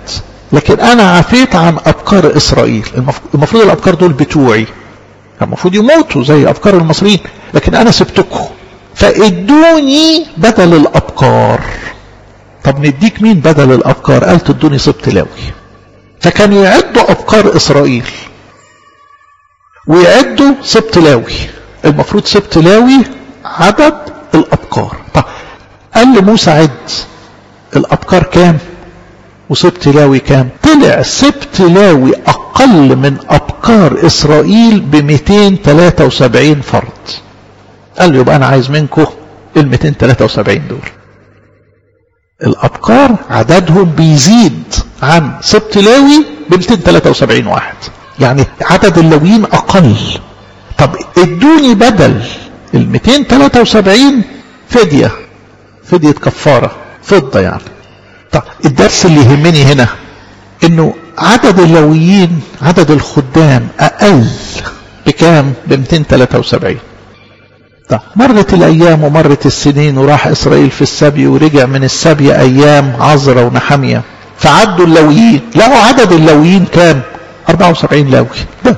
لكن انا عفيت عن ابكار اسرائيل المفروض الابكار دول بتوعي المفروض يموتوا زي ابكار المصريين لكن انا سبتكم فادوني بدل الابكار طب نديك مين بدل الابكار قال تدوني سبط لاوي فكانوا يعدوا ابكار اسرائيل ويعدوا سبط لاوي المفروض سبط لاوي عدد الابكار طب قال لموسى عد الابكار كام وسبط لاوي كام طلع سبط لاوي اقل من ابكار اسرائيل ب 273 فرد قال له يبقى انا عايز منكم ال 273 دول الابكار عددهم بيزيد عن سبط لاوي ب 273 واحد يعني عدد اللاويين اقل طب ادوني بدل ال 273 فديه فديه كفاره فضه يعني طب الدرس اللي يهمني هنا انه عدد اللويين عدد الخدام اقل بكام ب 273 طب مرت الايام ومرت السنين وراح اسرائيل في السبي ورجع من السبي ايام عزرا ونحمية فعدوا اللويين لقوا عدد اللويين كام 74 لاوي بس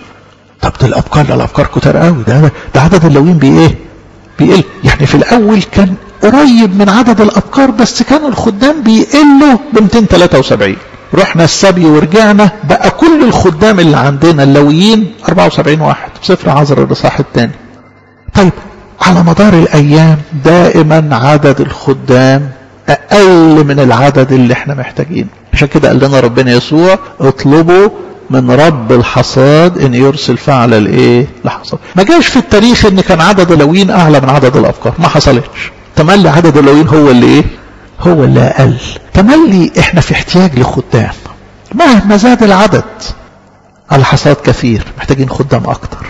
طب ده الابكار ده الابكار كتار قوي ده ده عدد اللويين بايه بيقل يعني في الاول كان قريب من عدد الابكار بس كانوا الخدام بيقلوا ب 273 رحنا السبي ورجعنا بقى كل الخدام اللي عندنا اللويين 74 واحد في سفر عذر الاصحاح الثاني طيب على مدار الايام دائما عدد الخدام اقل من العدد اللي احنا محتاجينه عشان كده قال لنا ربنا يسوع اطلبوا من رب الحصاد ان يرسل فعل الايه الحصاد ما جاش في التاريخ ان كان عدد اللويين اعلى من عدد الابكار ما حصلتش تملي عدد اللويين هو اللي ايه هو اللي اقل تملي احنا في احتياج لخدام مهما زاد العدد الحصاد كثير محتاجين خدام اكتر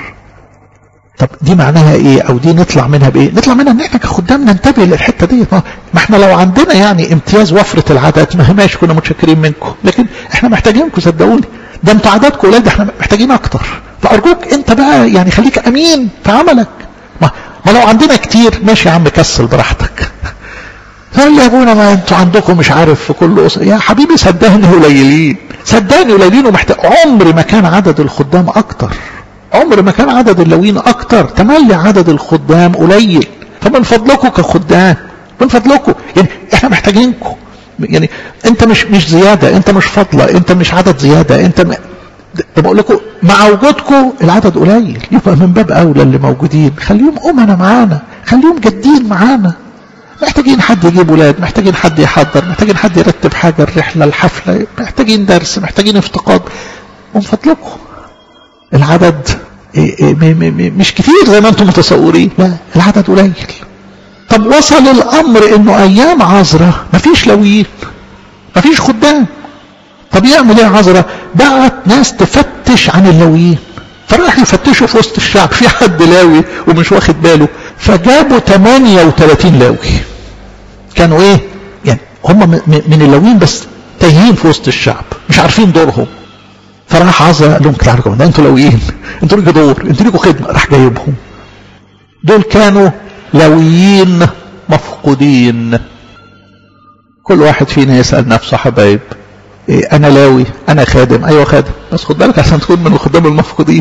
طب دي معناها ايه او دي نطلع منها بايه نطلع منها ان احنا كخدام ننتبه للحته دي ما احنا لو عندنا يعني امتياز وفره العدد ما ماشي كنا متشكرين منكم لكن احنا محتاجينكم صدقوني ده انتوا عددكم قليل ده احنا محتاجين اكتر فارجوك انت بقى يعني خليك امين في عملك ما, ما لو عندنا كتير ماشي يا عم كسل براحتك قال لي يا ابونا ما انتوا عندكم مش عارف في كل اسره يا حبيبي صدقني قليلين صدقني قليلين ومحتاج عمر ما كان عدد الخدام اكتر عمر ما كان عدد اللوين اكتر تملي عدد الخدام قليل فمن فضلكم كخدام من فضلكم يعني احنا محتاجينكم يعني انت مش مش زياده انت مش فضله انت مش عدد زياده انت م... بقول لكم مع وجودكم العدد قليل يبقى من باب اولى اللي موجودين خليهم امنا معانا خليهم جادين معانا محتاجين حد يجيب ولاد محتاجين حد يحضر محتاجين حد يرتب حاجه الرحله الحفله محتاجين درس محتاجين افتقاد من فضلكم العدد مش كتير زي ما انتم متصورين لا العدد قليل طب وصل الامر انه ايام عذرة مفيش لويين مفيش خدام طب يعمل ايه عذرة بعت ناس تفتش عن اللويين فراح يفتشوا في وسط الشعب في حد لاوي ومش واخد باله فجابوا 38 لاوي كانوا ايه يعني هم من اللويين بس تايهين في وسط الشعب مش عارفين دورهم فراح عزا قال لهم كده عليكم ده انتوا لويين انتوا ليكوا دور انتوا ليكوا خدمه راح جايبهم دول كانوا لويين مفقودين كل واحد فينا يسال نفسه حبايب إيه انا لاوي انا خادم ايوه خادم بس خد بالك عشان تكون من الخدام المفقودين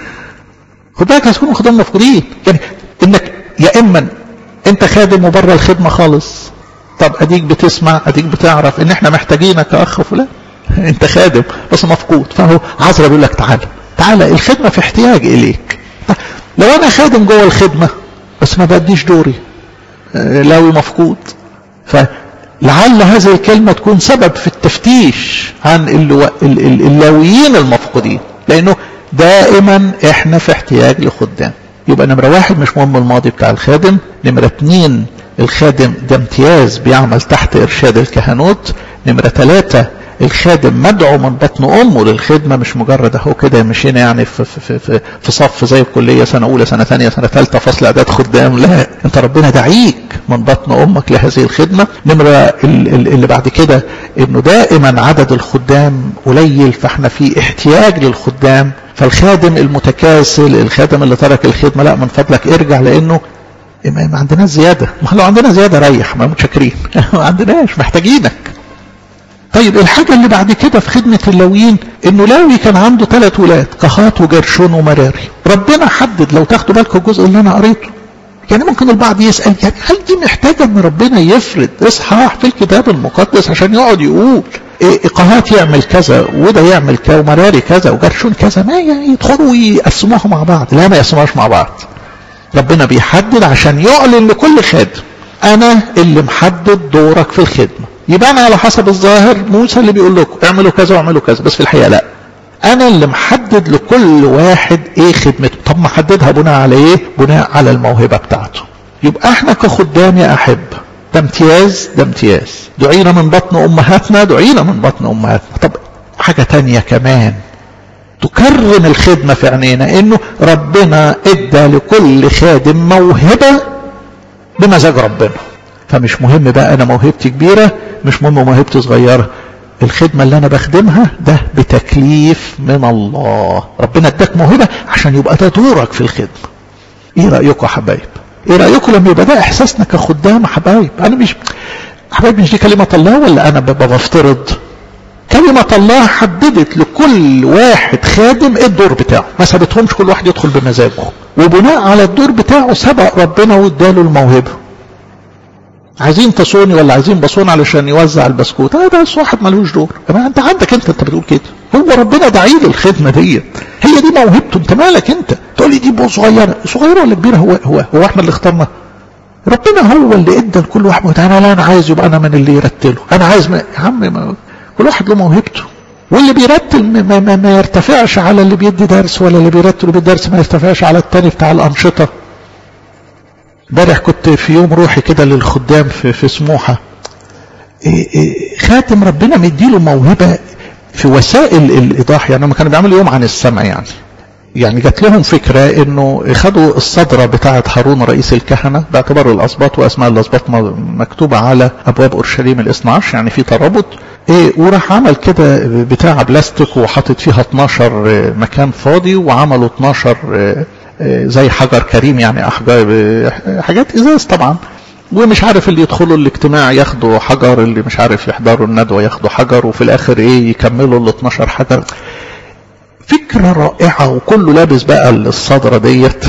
خد بالك عشان تكون من الخدام المفقودين يعني انك يا اما انت خادم وبره الخدمه خالص طب اديك بتسمع اديك بتعرف ان احنا محتاجينك يا اخ فلان انت خادم بس مفقود فهو عذرا بيقول لك تعالى تعالى الخدمه في احتياج اليك لو انا خادم جوه الخدمه بس ما بديش دوري لاوي مفقود فلعل هذه الكلمة تكون سبب في التفتيش عن اللاويين المفقودين لأنه دائما احنا في احتياج لخدام يبقى نمرة واحد مش مهم الماضي بتاع الخادم نمرة اتنين الخادم ده امتياز بيعمل تحت إرشاد الكهنوت نمرة ثلاثة الخادم مدعو من بطن امه للخدمه مش مجرد اهو كده مشينا يعني في, في, في, في صف زي الكليه سنه اولى سنه ثانيه سنه ثالثه فصل اعداد خدام لا انت ربنا دعيك من بطن امك لهذه الخدمه نمره اللي بعد كده انه دائما عدد الخدام قليل فاحنا في احتياج للخدام فالخادم المتكاسل الخادم اللي ترك الخدمه لا من فضلك ارجع لانه ما عندناش زياده ما لو عندنا زياده ريح ما متشكرين ما عندناش محتاجينك طيب الحاجة اللي بعد كده في خدمة اللاويين انه لاوي كان عنده ثلاث ولاد قهات وجرشون ومراري ربنا حدد لو تاخدوا بالكم الجزء اللي انا قريته يعني ممكن البعض يسأل يعني هل دي محتاجة ان ربنا يفرد اصحاح في الكتاب المقدس عشان يقعد يقول إيه قهات يعمل كذا وده يعمل كذا ومراري كذا وجرشون كذا ما يعني يدخلوا ويقسموها مع بعض لا ما يقسموهاش مع بعض ربنا بيحدد عشان يعلن لكل خادم انا اللي محدد دورك في الخدمه يبقى انا على حسب الظاهر موسى اللي بيقول لكم اعملوا كذا واعملوا كذا بس في الحقيقه لا انا اللي محدد لكل واحد ايه خدمته طب محددها بناء على ايه بناء على الموهبه بتاعته يبقى احنا كخدام يا احب ده امتياز ده امتياز دعينا من بطن امهاتنا دعينا من بطن امهاتنا طب حاجه تانية كمان تكرم الخدمة في عينينا انه ربنا ادى لكل خادم موهبة بمزاج ربنا فمش مهم بقى انا موهبتي كبيرة مش مهم موهبتي صغيرة الخدمة اللي انا بخدمها ده بتكليف من الله ربنا اداك موهبة عشان يبقى ده دورك في الخدمة ايه رأيكم يا حبايب ايه رأيكم لما يبقى ده احساسنا كخدام حبايب انا مش حبايب مش دي كلمة الله ولا انا بفترض كلمة الله حددت لكل واحد خادم ايه الدور بتاعه ما سابتهمش كل واحد يدخل بمزاجه وبناء على الدور بتاعه سبق ربنا واداله الموهبة عايزين تصوني ولا عايزين بصون علشان يوزع البسكوت هذا بس واحد ملوش دور ما انت عندك انت انت بتقول كده هو ربنا داعي للخدمه ديت هي دي موهبته انت مالك انت تقول لي دي صغيره صغيره ولا كبيره هو هو هو احنا اللي اخترنا ربنا هو اللي ادى لكل واحد انا لا انا عايز يبقى انا من اللي يرتله انا عايز ما... يا عم ما... كل واحد له موهبته واللي بيرتل ما, ما, ما يرتفعش على اللي بيدي درس ولا اللي بيرتل بالدرس ما يرتفعش على التاني بتاع الأنشطة امبارح كنت في يوم روحي كده للخدام في, في سموحة إيه إيه خاتم ربنا مديله موهبة في وسائل الإيضاح يعني هم كانوا بيعملوا يوم عن السمع يعني يعني جات لهم فكرة انه خدوا الصدرة بتاعة هارون رئيس الكهنة باعتبار الاسباط واسماء الاسباط مكتوبة على ابواب اورشليم الاثنى عشر يعني في ترابط ايه وراح عمل كده بتاع بلاستيك وحاطط فيها 12 مكان فاضي وعملوا 12 زي حجر كريم يعني احجار حاجات ازاز طبعا ومش عارف اللي يدخلوا الاجتماع ياخدوا حجر اللي مش عارف يحضروا الندوة ياخدوا حجر وفي الاخر ايه يكملوا ال 12 حجر فكرة رائعة وكله لابس بقى الصدرة ديت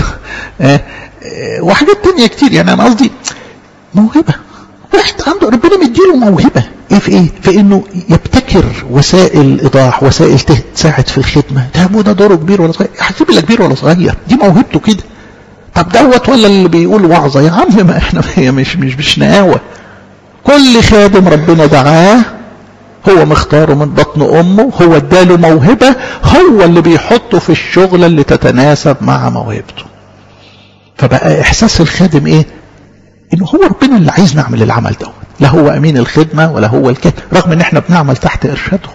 وحاجات تانية كتير يعني انا قصدي موهبة واحد عنده ربنا مديله موهبة ايه في ايه في انه يبتكر وسائل ايضاح وسائل تساعد في الخدمة ده هو ده دوره كبير ولا صغير حسيب لك كبير ولا صغير دي موهبته كده طب دوت ولا اللي بيقول وعظة يا عم ما احنا هي مش مش مش نقاوة كل خادم ربنا دعاه هو مختاره من بطن امه هو اداله موهبة هو اللي بيحطه في الشغلة اللي تتناسب مع موهبته فبقى احساس الخادم ايه انه هو ربنا اللي عايز نعمل العمل دوت لا هو امين الخدمة ولا هو الكاتب رغم ان احنا بنعمل تحت ارشادهم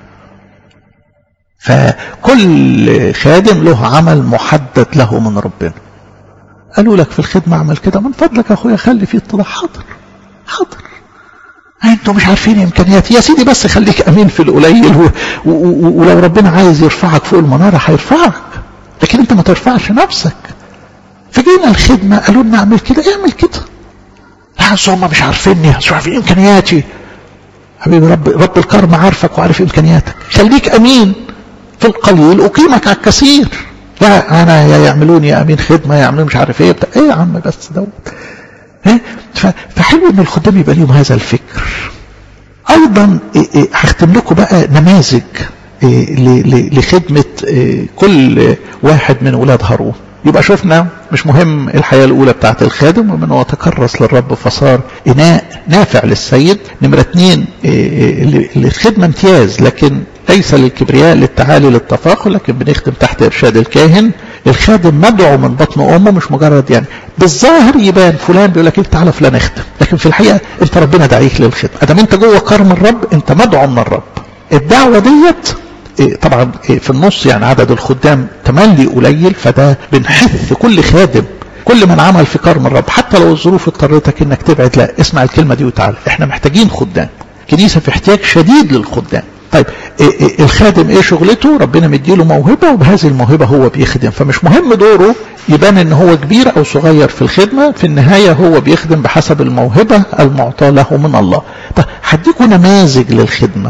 فكل خادم له عمل محدد له من ربنا قالوا لك في الخدمة اعمل كده من فضلك يا اخويا خلي فيه اتضاح حاضر حاضر انتوا مش عارفين امكانياتي يا سيدي بس خليك امين في القليل و... و... و... ولو ربنا عايز يرفعك فوق المنارة هيرفعك لكن انت ما ترفعش نفسك فجينا الخدمة قالوا لنا اعمل كده اعمل كده لا اصل هم مش عارفيني مش عارفين امكانياتي حبيبي رب رب الكرم عارفك وعارف امكانياتك خليك امين في القليل اقيمك على الكثير لا انا يا يعملوني يا امين خدمه يا يعملوا مش عارف ايه بتاع ايه يا عم بس دوت ايه فحلو ان الخدام يبقى ليهم هذا الفكر ايضا إيه إيه هختم لكم بقى نماذج إيه لخدمه كل واحد من اولاد هارون يبقى شفنا مش مهم الحياة الأولى بتاعت الخادم ومن هو تكرس للرب فصار إناء نافع للسيد نمرة اتنين الخدمة امتياز لكن ليس للكبرياء للتعالي للتفاخر لكن بنخدم تحت إرشاد الكاهن الخادم مدعو من بطن أمه مش مجرد يعني بالظاهر يبان فلان بيقول لك تعالى فلان اخدم لكن في الحقيقة انت ربنا دعيك للخدمة ادام انت جوه كرم الرب انت مدعو من الرب الدعوة ديت طبعا في النص يعني عدد الخدام تملي قليل فده بنحث كل خادم كل من عمل في كرم الرب حتى لو الظروف اضطرتك انك تبعد لا اسمع الكلمة دي وتعالى احنا محتاجين خدام كنيسة في احتياج شديد للخدام طيب الخادم ايه شغلته ربنا مديله موهبة وبهذه الموهبة هو بيخدم فمش مهم دوره يبان ان هو كبير او صغير في الخدمة في النهاية هو بيخدم بحسب الموهبة المعطاة له من الله طيب هديكوا نماذج للخدمة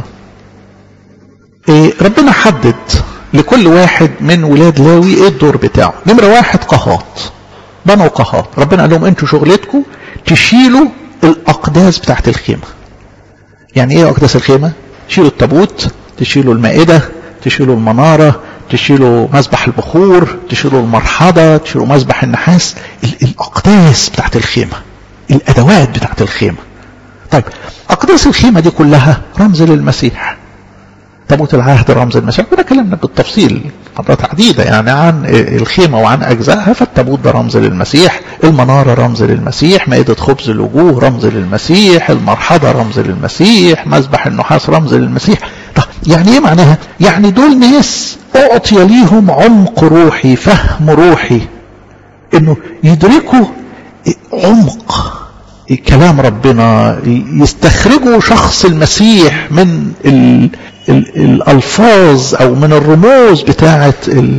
إيه ربنا حدد لكل واحد من ولاد لاوي ايه الدور بتاعه نمرة واحد قهاط بنوا قهاط ربنا قال لهم انتوا شغلتكم تشيلوا الاقداس بتاعت الخيمة يعني ايه اقداس الخيمة تشيلوا التابوت تشيلوا المائدة تشيلوا المنارة تشيلوا مسبح البخور تشيلوا المرحضة تشيلوا مسبح النحاس الأقداس بتاعت الخيمة الأدوات بتاعت الخيمة طيب أقداس الخيمة دي كلها رمز للمسيح تابوت العهد رمز المسيح كنا كلامنا بالتفصيل مرات عديدة يعني عن الخيمة وعن أجزائها فالتابوت ده رمز للمسيح المنارة رمز للمسيح مائدة خبز الوجوه رمز للمسيح المرحضة رمز للمسيح مسبح النحاس رمز للمسيح طب يعني ايه معناها يعني دول ناس اعطي ليهم عمق روحي فهم روحي انه يدركوا عمق كلام ربنا يستخرجوا شخص المسيح من ال ال الألفاظ أو من الرموز بتاعة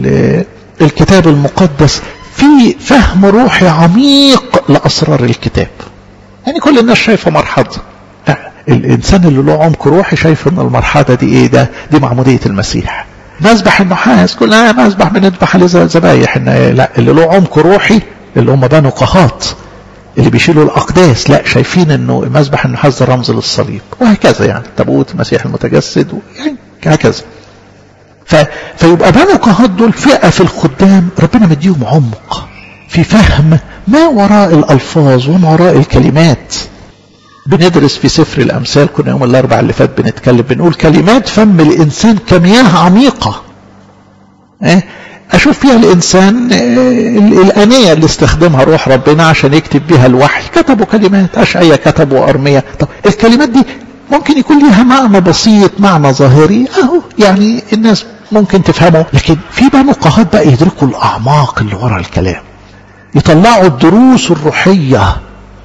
الكتاب المقدس في فهم روحي عميق لأسرار الكتاب يعني كل الناس شايفة مرحضة الإنسان اللي له عمق روحي شايف أن المرحضة دي إيه ده دي معمودية المسيح مذبح النحاس كلها مذبح بنذبح عليه ذبايح إن لا اللي له عمق روحي اللي هم بنوا قهات اللي بيشيلوا الأقداس لا شايفين أنه مذبح النحاس ده رمز للصليب وهكذا يعني تابوت المسيح المتجسد يعني هكذا ف... فيبقى بنو قهات دول فئة في الخدام ربنا مديهم عمق في فهم ما وراء الألفاظ وما وراء الكلمات بندرس في سفر الأمثال كنا يوم الأربع اللي فات بنتكلم بنقول كلمات فم الإنسان كمياه عميقة إيه؟ أشوف فيها الإنسان الآنية اللي استخدمها روح ربنا عشان يكتب بها الوحي كتبوا كلمات أشعية كتبوا أرمية طب الكلمات دي ممكن يكون ليها معنى بسيط معنى ظاهري أهو يعني الناس ممكن تفهمه لكن في بقى نقاهات بقى يدركوا الأعماق اللي ورا الكلام يطلعوا الدروس الروحية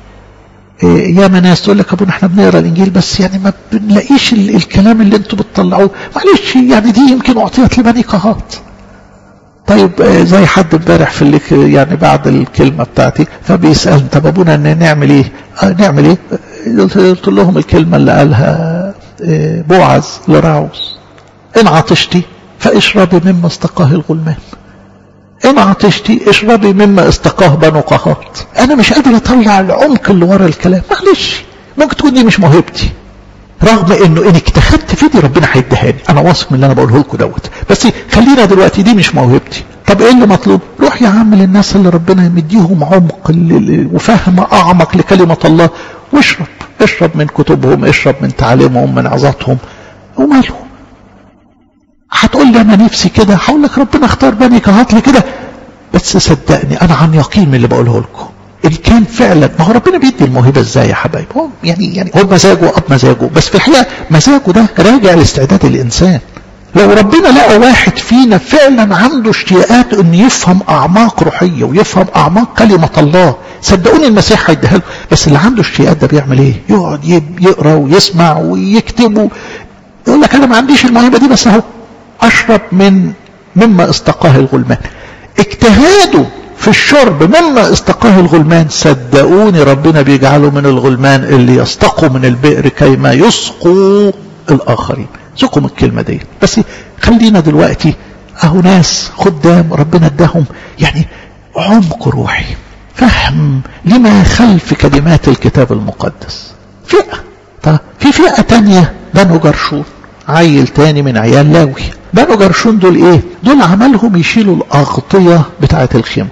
يا ما ناس تقول لك ابونا احنا بنقرا الانجيل بس يعني ما بنلاقيش الكلام اللي انتوا بتطلعوه معلش يعني دي يمكن اعطيت لبني قهات طيب زي حد امبارح في اللي يعني بعد الكلمة بتاعتي فبيسأل طب ابونا نعمل ايه اه نعمل ايه قلت لهم الكلمة اللي قالها بوعز لراعوس ان عطشتي فاشربي مما استقاه الغلمان ان عطشتي اشربي مما استقاه بنو قهات انا مش قادر اطلع العمق اللي ورا الكلام معلش ممكن تكون دي مش موهبتي رغم انه ان اجتهدت في دي ربنا هيديهاني انا واثق من اللي انا بقوله لكم دوت بس خلينا دلوقتي دي مش موهبتي طب ايه اللي مطلوب روح يا عم للناس اللي ربنا يمديهم عمق وفهم اعمق لكلمه الله واشرب اشرب من كتبهم اشرب من تعليمهم من عظاتهم وماله هتقول لي انا نفسي كده هقول لك ربنا اختار بني كهات لي كده بس صدقني انا عن يقين من اللي بقوله لكم ان كان فعلا ما هو ربنا بيدي الموهبه ازاي يا حبايب هو يعني يعني هو مزاجه اب مزاجه بس في الحقيقه مزاجه ده راجع لاستعداد الانسان لو ربنا لقى واحد فينا فعلا عنده اشتياقات انه يفهم اعماق روحيه ويفهم اعماق كلمه الله صدقوني المسيح هيديها له بس اللي عنده اشتياقات ده بيعمل ايه؟ يقعد يقرا ويسمع ويكتب يقول لك انا ما عنديش الموهبه دي بس اهو اشرب من مما استقاه الغلمان اجتهاده في الشرب مما استقاه الغلمان صدقوني ربنا بيجعله من الغلمان اللي يستقوا من البئر كيما يسقوا الاخرين سقوا من الكلمه دي بس خلينا دلوقتي اهو ناس خدام ربنا اداهم يعني عمق روحي فهم لما خلف كلمات الكتاب المقدس فئه طب في فئه تانية بنو جرشون عيل تاني من عيال لاوي بنو جرشون دول ايه دول عملهم يشيلوا الاغطيه بتاعه الخيمه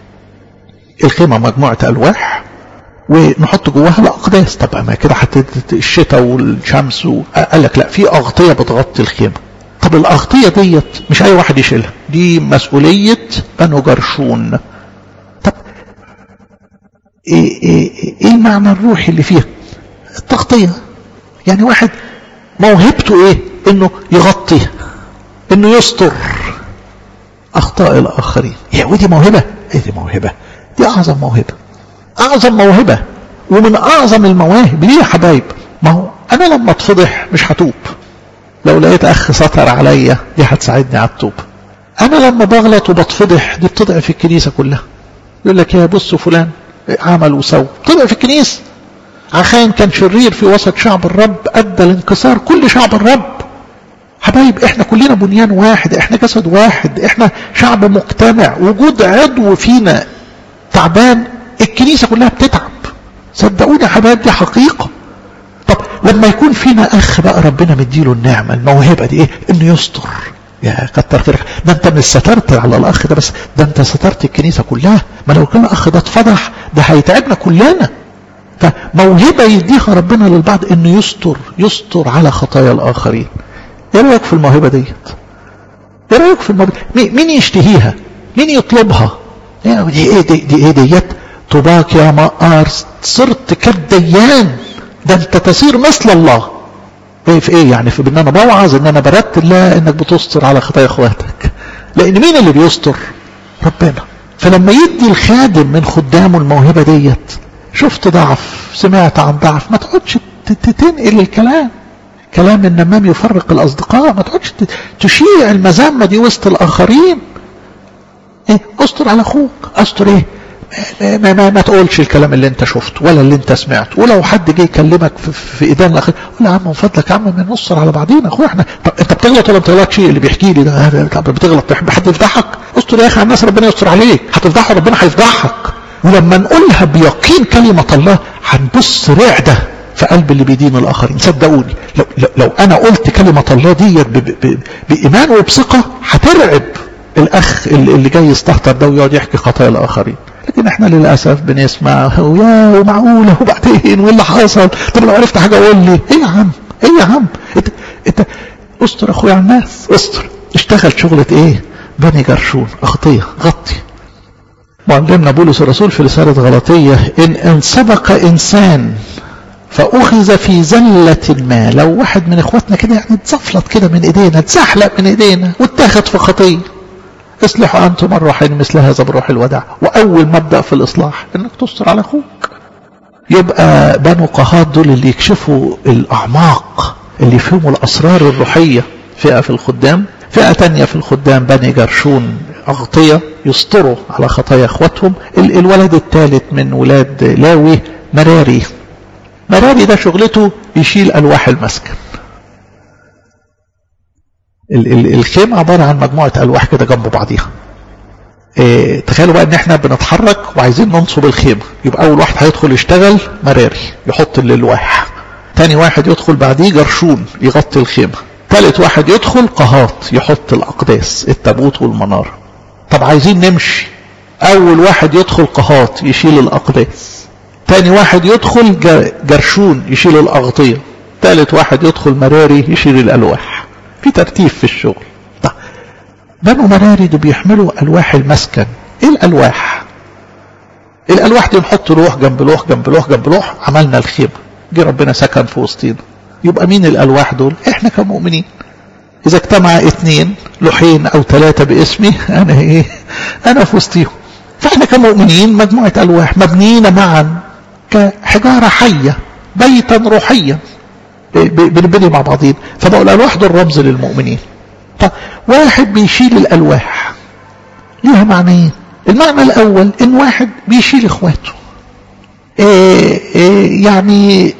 الخيمه مجموعه الواح ونحط جواها الاقداس طب ما كده حطيت الشتاء والشمس قال لك لا في اغطيه بتغطي الخيمه طب الاغطيه ديت مش اي واحد يشيلها دي مسؤوليه بنو جرشون طب ايه, إيه, إيه المعنى الروحي اللي فيها التغطيه يعني واحد موهبته ايه انه يغطي انه يستر اخطاء الاخرين يا ودي موهبه ايه دي موهبه دي اعظم موهبه اعظم موهبه ومن اعظم المواهب ليه يا حبايب ما هو انا لما اتفضح مش هتوب لو لقيت اخ سطر عليا دي هتساعدني على التوبه انا لما بغلط وبتفضح دي بتضعف الكنيسه كلها يقول لك يا بص فلان عمل وسوى بتضعف في الكنيسه عخان كان شرير في وسط شعب الرب ادى لانكسار كل شعب الرب حبايب احنا كلنا بنيان واحد احنا جسد واحد احنا شعب مجتمع وجود عضو فينا تعبان الكنيسه كلها بتتعب صدقوني يا حبايب دي حقيقه طب لما يكون فينا اخ بقى ربنا مديله النعمه الموهبه دي ايه انه يستر يا كتر خيرك ده انت مش سترت على الاخ ده بس ده انت سترت الكنيسه كلها ما لو كان الاخ ده اتفضح ده هيتعبنا كلنا فموهبه يديها ربنا للبعض انه يستر يستر على خطايا الاخرين ايه رايك في الموهبه ديت ايه رايك في الموهبه مين يشتهيها مين يطلبها دي ايه دي, دي ايه ديت طوباك يا مقار صرت كالديان ده انت تصير مثل الله ايه في ايه يعني في ان انا بوعظ ان انا برتل لا انك بتستر على خطايا اخواتك لان مين اللي بيستر ربنا فلما يدي الخادم من خدامه الموهبه ديت شفت ضعف سمعت عن ضعف ما تقعدش تنقل الكلام كلام النمام يفرق الاصدقاء ما تقعدش تشيع المذمه دي وسط الاخرين ايه استر على اخوك استر ايه ما, ما, ما تقولش الكلام اللي انت شفته ولا اللي انت سمعته ولو حد جه يكلمك في, في ايدان الاخر قول يا عم من فضلك يا عم ما نصر على بعضينا اخويا احنا طب انت بتغلط ولا ما بتغلطش اللي بيحكي لي ده طب بتغلط تحب حد يفضحك استر يا اخي على الناس ربنا يستر عليك هتفضحه ربنا هيفضحك ولما نقولها بيقين كلمه الله هنبص رعده في قلب اللي بيدين الاخرين صدقوني لو, لو, لو انا قلت كلمه الله ديت بايمان وبثقه هترعب الاخ اللي جاي يستهتر ده ويقعد يحكي خطايا الاخرين لكن احنا للاسف بنسمع ويا ومعقوله وبعدين وايه اللي حصل طب لو عرفت حاجه قول لي ايه يا عم ايه يا عم انت انت استر اخويا على الناس استر اشتغل شغله ايه بني جرشون اخطيه غطي معلمنا بولس الرسول في رساله غلطيه ان ان سبق انسان فأخذ في زلة ما لو واحد من اخواتنا كده يعني اتزفلط كده من ايدينا اتزحلق من ايدينا واتاخد في خطيه اصلحوا انتم الروحين مثل هذا بروح الوداع واول مبدا في الاصلاح انك تستر على اخوك يبقى بنو قهات دول اللي يكشفوا الاعماق اللي يفهموا الاسرار الروحيه فئه في الخدام فئه تانية في الخدام بني جرشون اغطيه يستروا على خطايا اخواتهم الولد الثالث من ولاد لاوي مراري مراري ده شغلته يشيل الواح المسكن الخيمة عبارة عن مجموعة ألواح كده جنب بعضيها إيه تخيلوا بقى ان احنا بنتحرك وعايزين ننصب الخيمة يبقى اول واحد هيدخل يشتغل مراري يحط الالواح تاني واحد يدخل بعديه جرشون يغطي الخيمة تالت واحد يدخل قهاط يحط الاقداس التابوت والمنارة طب عايزين نمشي اول واحد يدخل قهاط يشيل الاقداس تاني واحد يدخل جرشون يشيل الاغطية تالت واحد يدخل مراري يشيل الالواح في ترتيب في الشغل طيب بنو مراري دول بيحملوا الواح المسكن ايه الالواح الالواح دي نحط لوح جنب لوح جنب لوح جنب لوح عملنا الخيمه جه ربنا سكن في وسطينا يبقى مين الالواح دول احنا كمؤمنين اذا اجتمع اثنين لوحين او ثلاثه باسمي انا ايه انا في وسطيهم فاحنا كمؤمنين مجموعه الواح مبنيين معا كحجاره حيه بيتا روحيا بنبني مع بعضين فبقوا الالواح دول رمز للمؤمنين طب واحد بيشيل الالواح ليها معنيين المعنى الاول ان واحد بيشيل اخواته إيه إيه يعني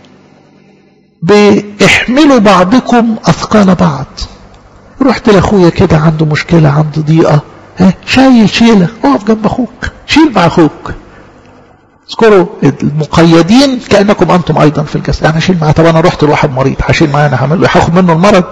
بيحملوا بعضكم اثقال بعض رحت لاخويا كده عنده مشكله عنده ضيقه ها شايل شيله اقف جنب اخوك شيل مع اخوك اذكروا المقيدين كانكم انتم ايضا في الجسد يعني اشيل معاه طب انا رحت لواحد مريض هشيل معاه انا هعمل له هاخد منه المرض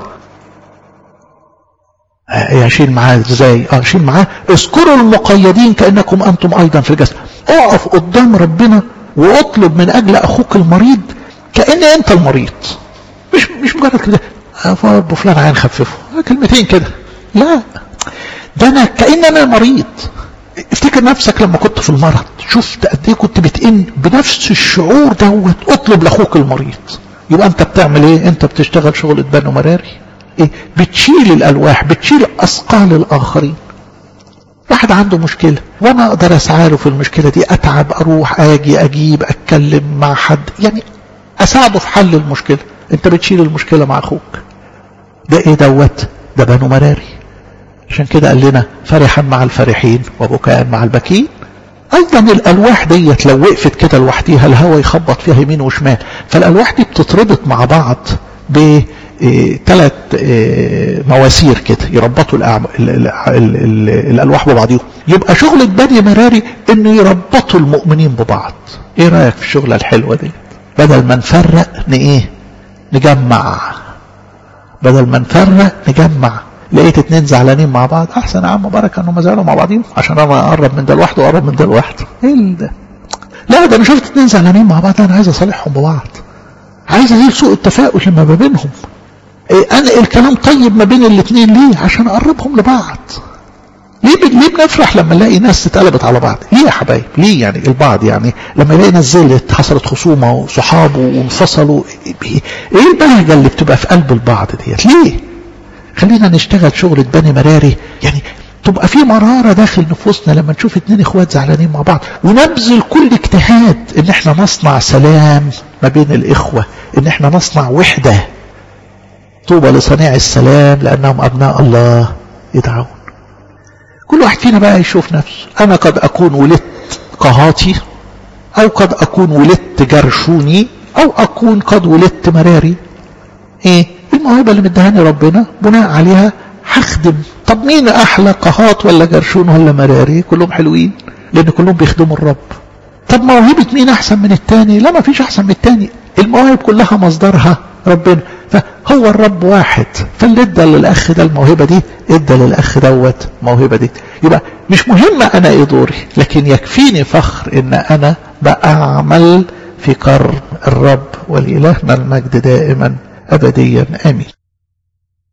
هشيل معاه ازاي اه اشيل معاه اذكروا المقيدين كانكم انتم ايضا في الجسد اقف قدام ربنا واطلب من اجل اخوك المريض كان انت المريض مش مش مجرد كده ابو فلان عين خففه كلمتين كده لا ده انا كان انا مريض افتكر نفسك لما كنت في المرض شفت قد ايه كنت بتئن بنفس الشعور دوت اطلب لاخوك المريض يبقى انت بتعمل ايه انت بتشتغل شغل بنو مراري ايه بتشيل الالواح بتشيل اثقال الاخرين واحد عنده مشكلة وانا اقدر اسعى له في المشكلة دي اتعب اروح اجي اجيب اتكلم مع حد يعني اساعده في حل المشكلة انت بتشيل المشكلة مع اخوك ده ايه دوت ده بنو مراري عشان كده قال لنا فرحا مع الفرحين وبكاء مع البكين ايضا الالواح ديت لو وقفت كده لوحديها الهواء يخبط فيها يمين وشمال فالالواح دي بتتربط مع بعض بثلاث مواسير كده يربطوا الأعم... ال... ال... ال... ال... الالواح ببعضهم يبقى شغل بني مراري انه يربطوا المؤمنين ببعض ايه رايك في الشغله الحلوه دي بدل ما نفرق ن ايه نجمع بدل ما نفرق نجمع لقيت اتنين زعلانين مع بعض احسن يا عم بركه انهم زعلوا مع بعضهم عشان انا اقرب من ده لوحده واقرب من ده لوحده ايه ده لا ده انا شفت اتنين زعلانين مع بعض انا عايز اصالحهم ببعض عايز ازيل سوء التفاؤل ما بينهم إيه انا الكلام طيب ما بين الاثنين ليه عشان اقربهم لبعض ليه ليه بنفرح لما نلاقي ناس اتقلبت على بعض ليه يا حبايب ليه يعني البعض يعني لما يلاقي ناس زلت حصلت خصومه وصحابه وانفصلوا ايه البهجه اللي بتبقى في قلب البعض ديت ليه خلينا نشتغل شغل بني مراري يعني تبقى في مرارة داخل نفوسنا لما نشوف اتنين اخوات زعلانين مع بعض ونبذل كل اجتهاد ان احنا نصنع سلام ما بين الاخوة ان احنا نصنع وحدة طوبى لصنيع السلام لانهم ابناء الله يدعون كل واحد فينا بقى يشوف نفسه انا قد اكون ولدت قهاتي او قد اكون ولدت جرشوني او اكون قد ولدت مراري ايه الموهبة اللي مدهاني ربنا بناء عليها هخدم طب مين احلى قهات ولا جرشون ولا مراري كلهم حلوين لان كلهم بيخدموا الرب طب موهبة مين احسن من التاني لا ما فيش احسن من التاني المواهب كلها مصدرها ربنا فهو الرب واحد فاللي ادى للاخ ده الموهبة دي ادى للاخ دوت موهبة دي يبقى مش مهم انا ايه دوري لكن يكفيني فخر ان انا بعمل في كرم الرب ولإلهنا المجد دائما أبديا آمين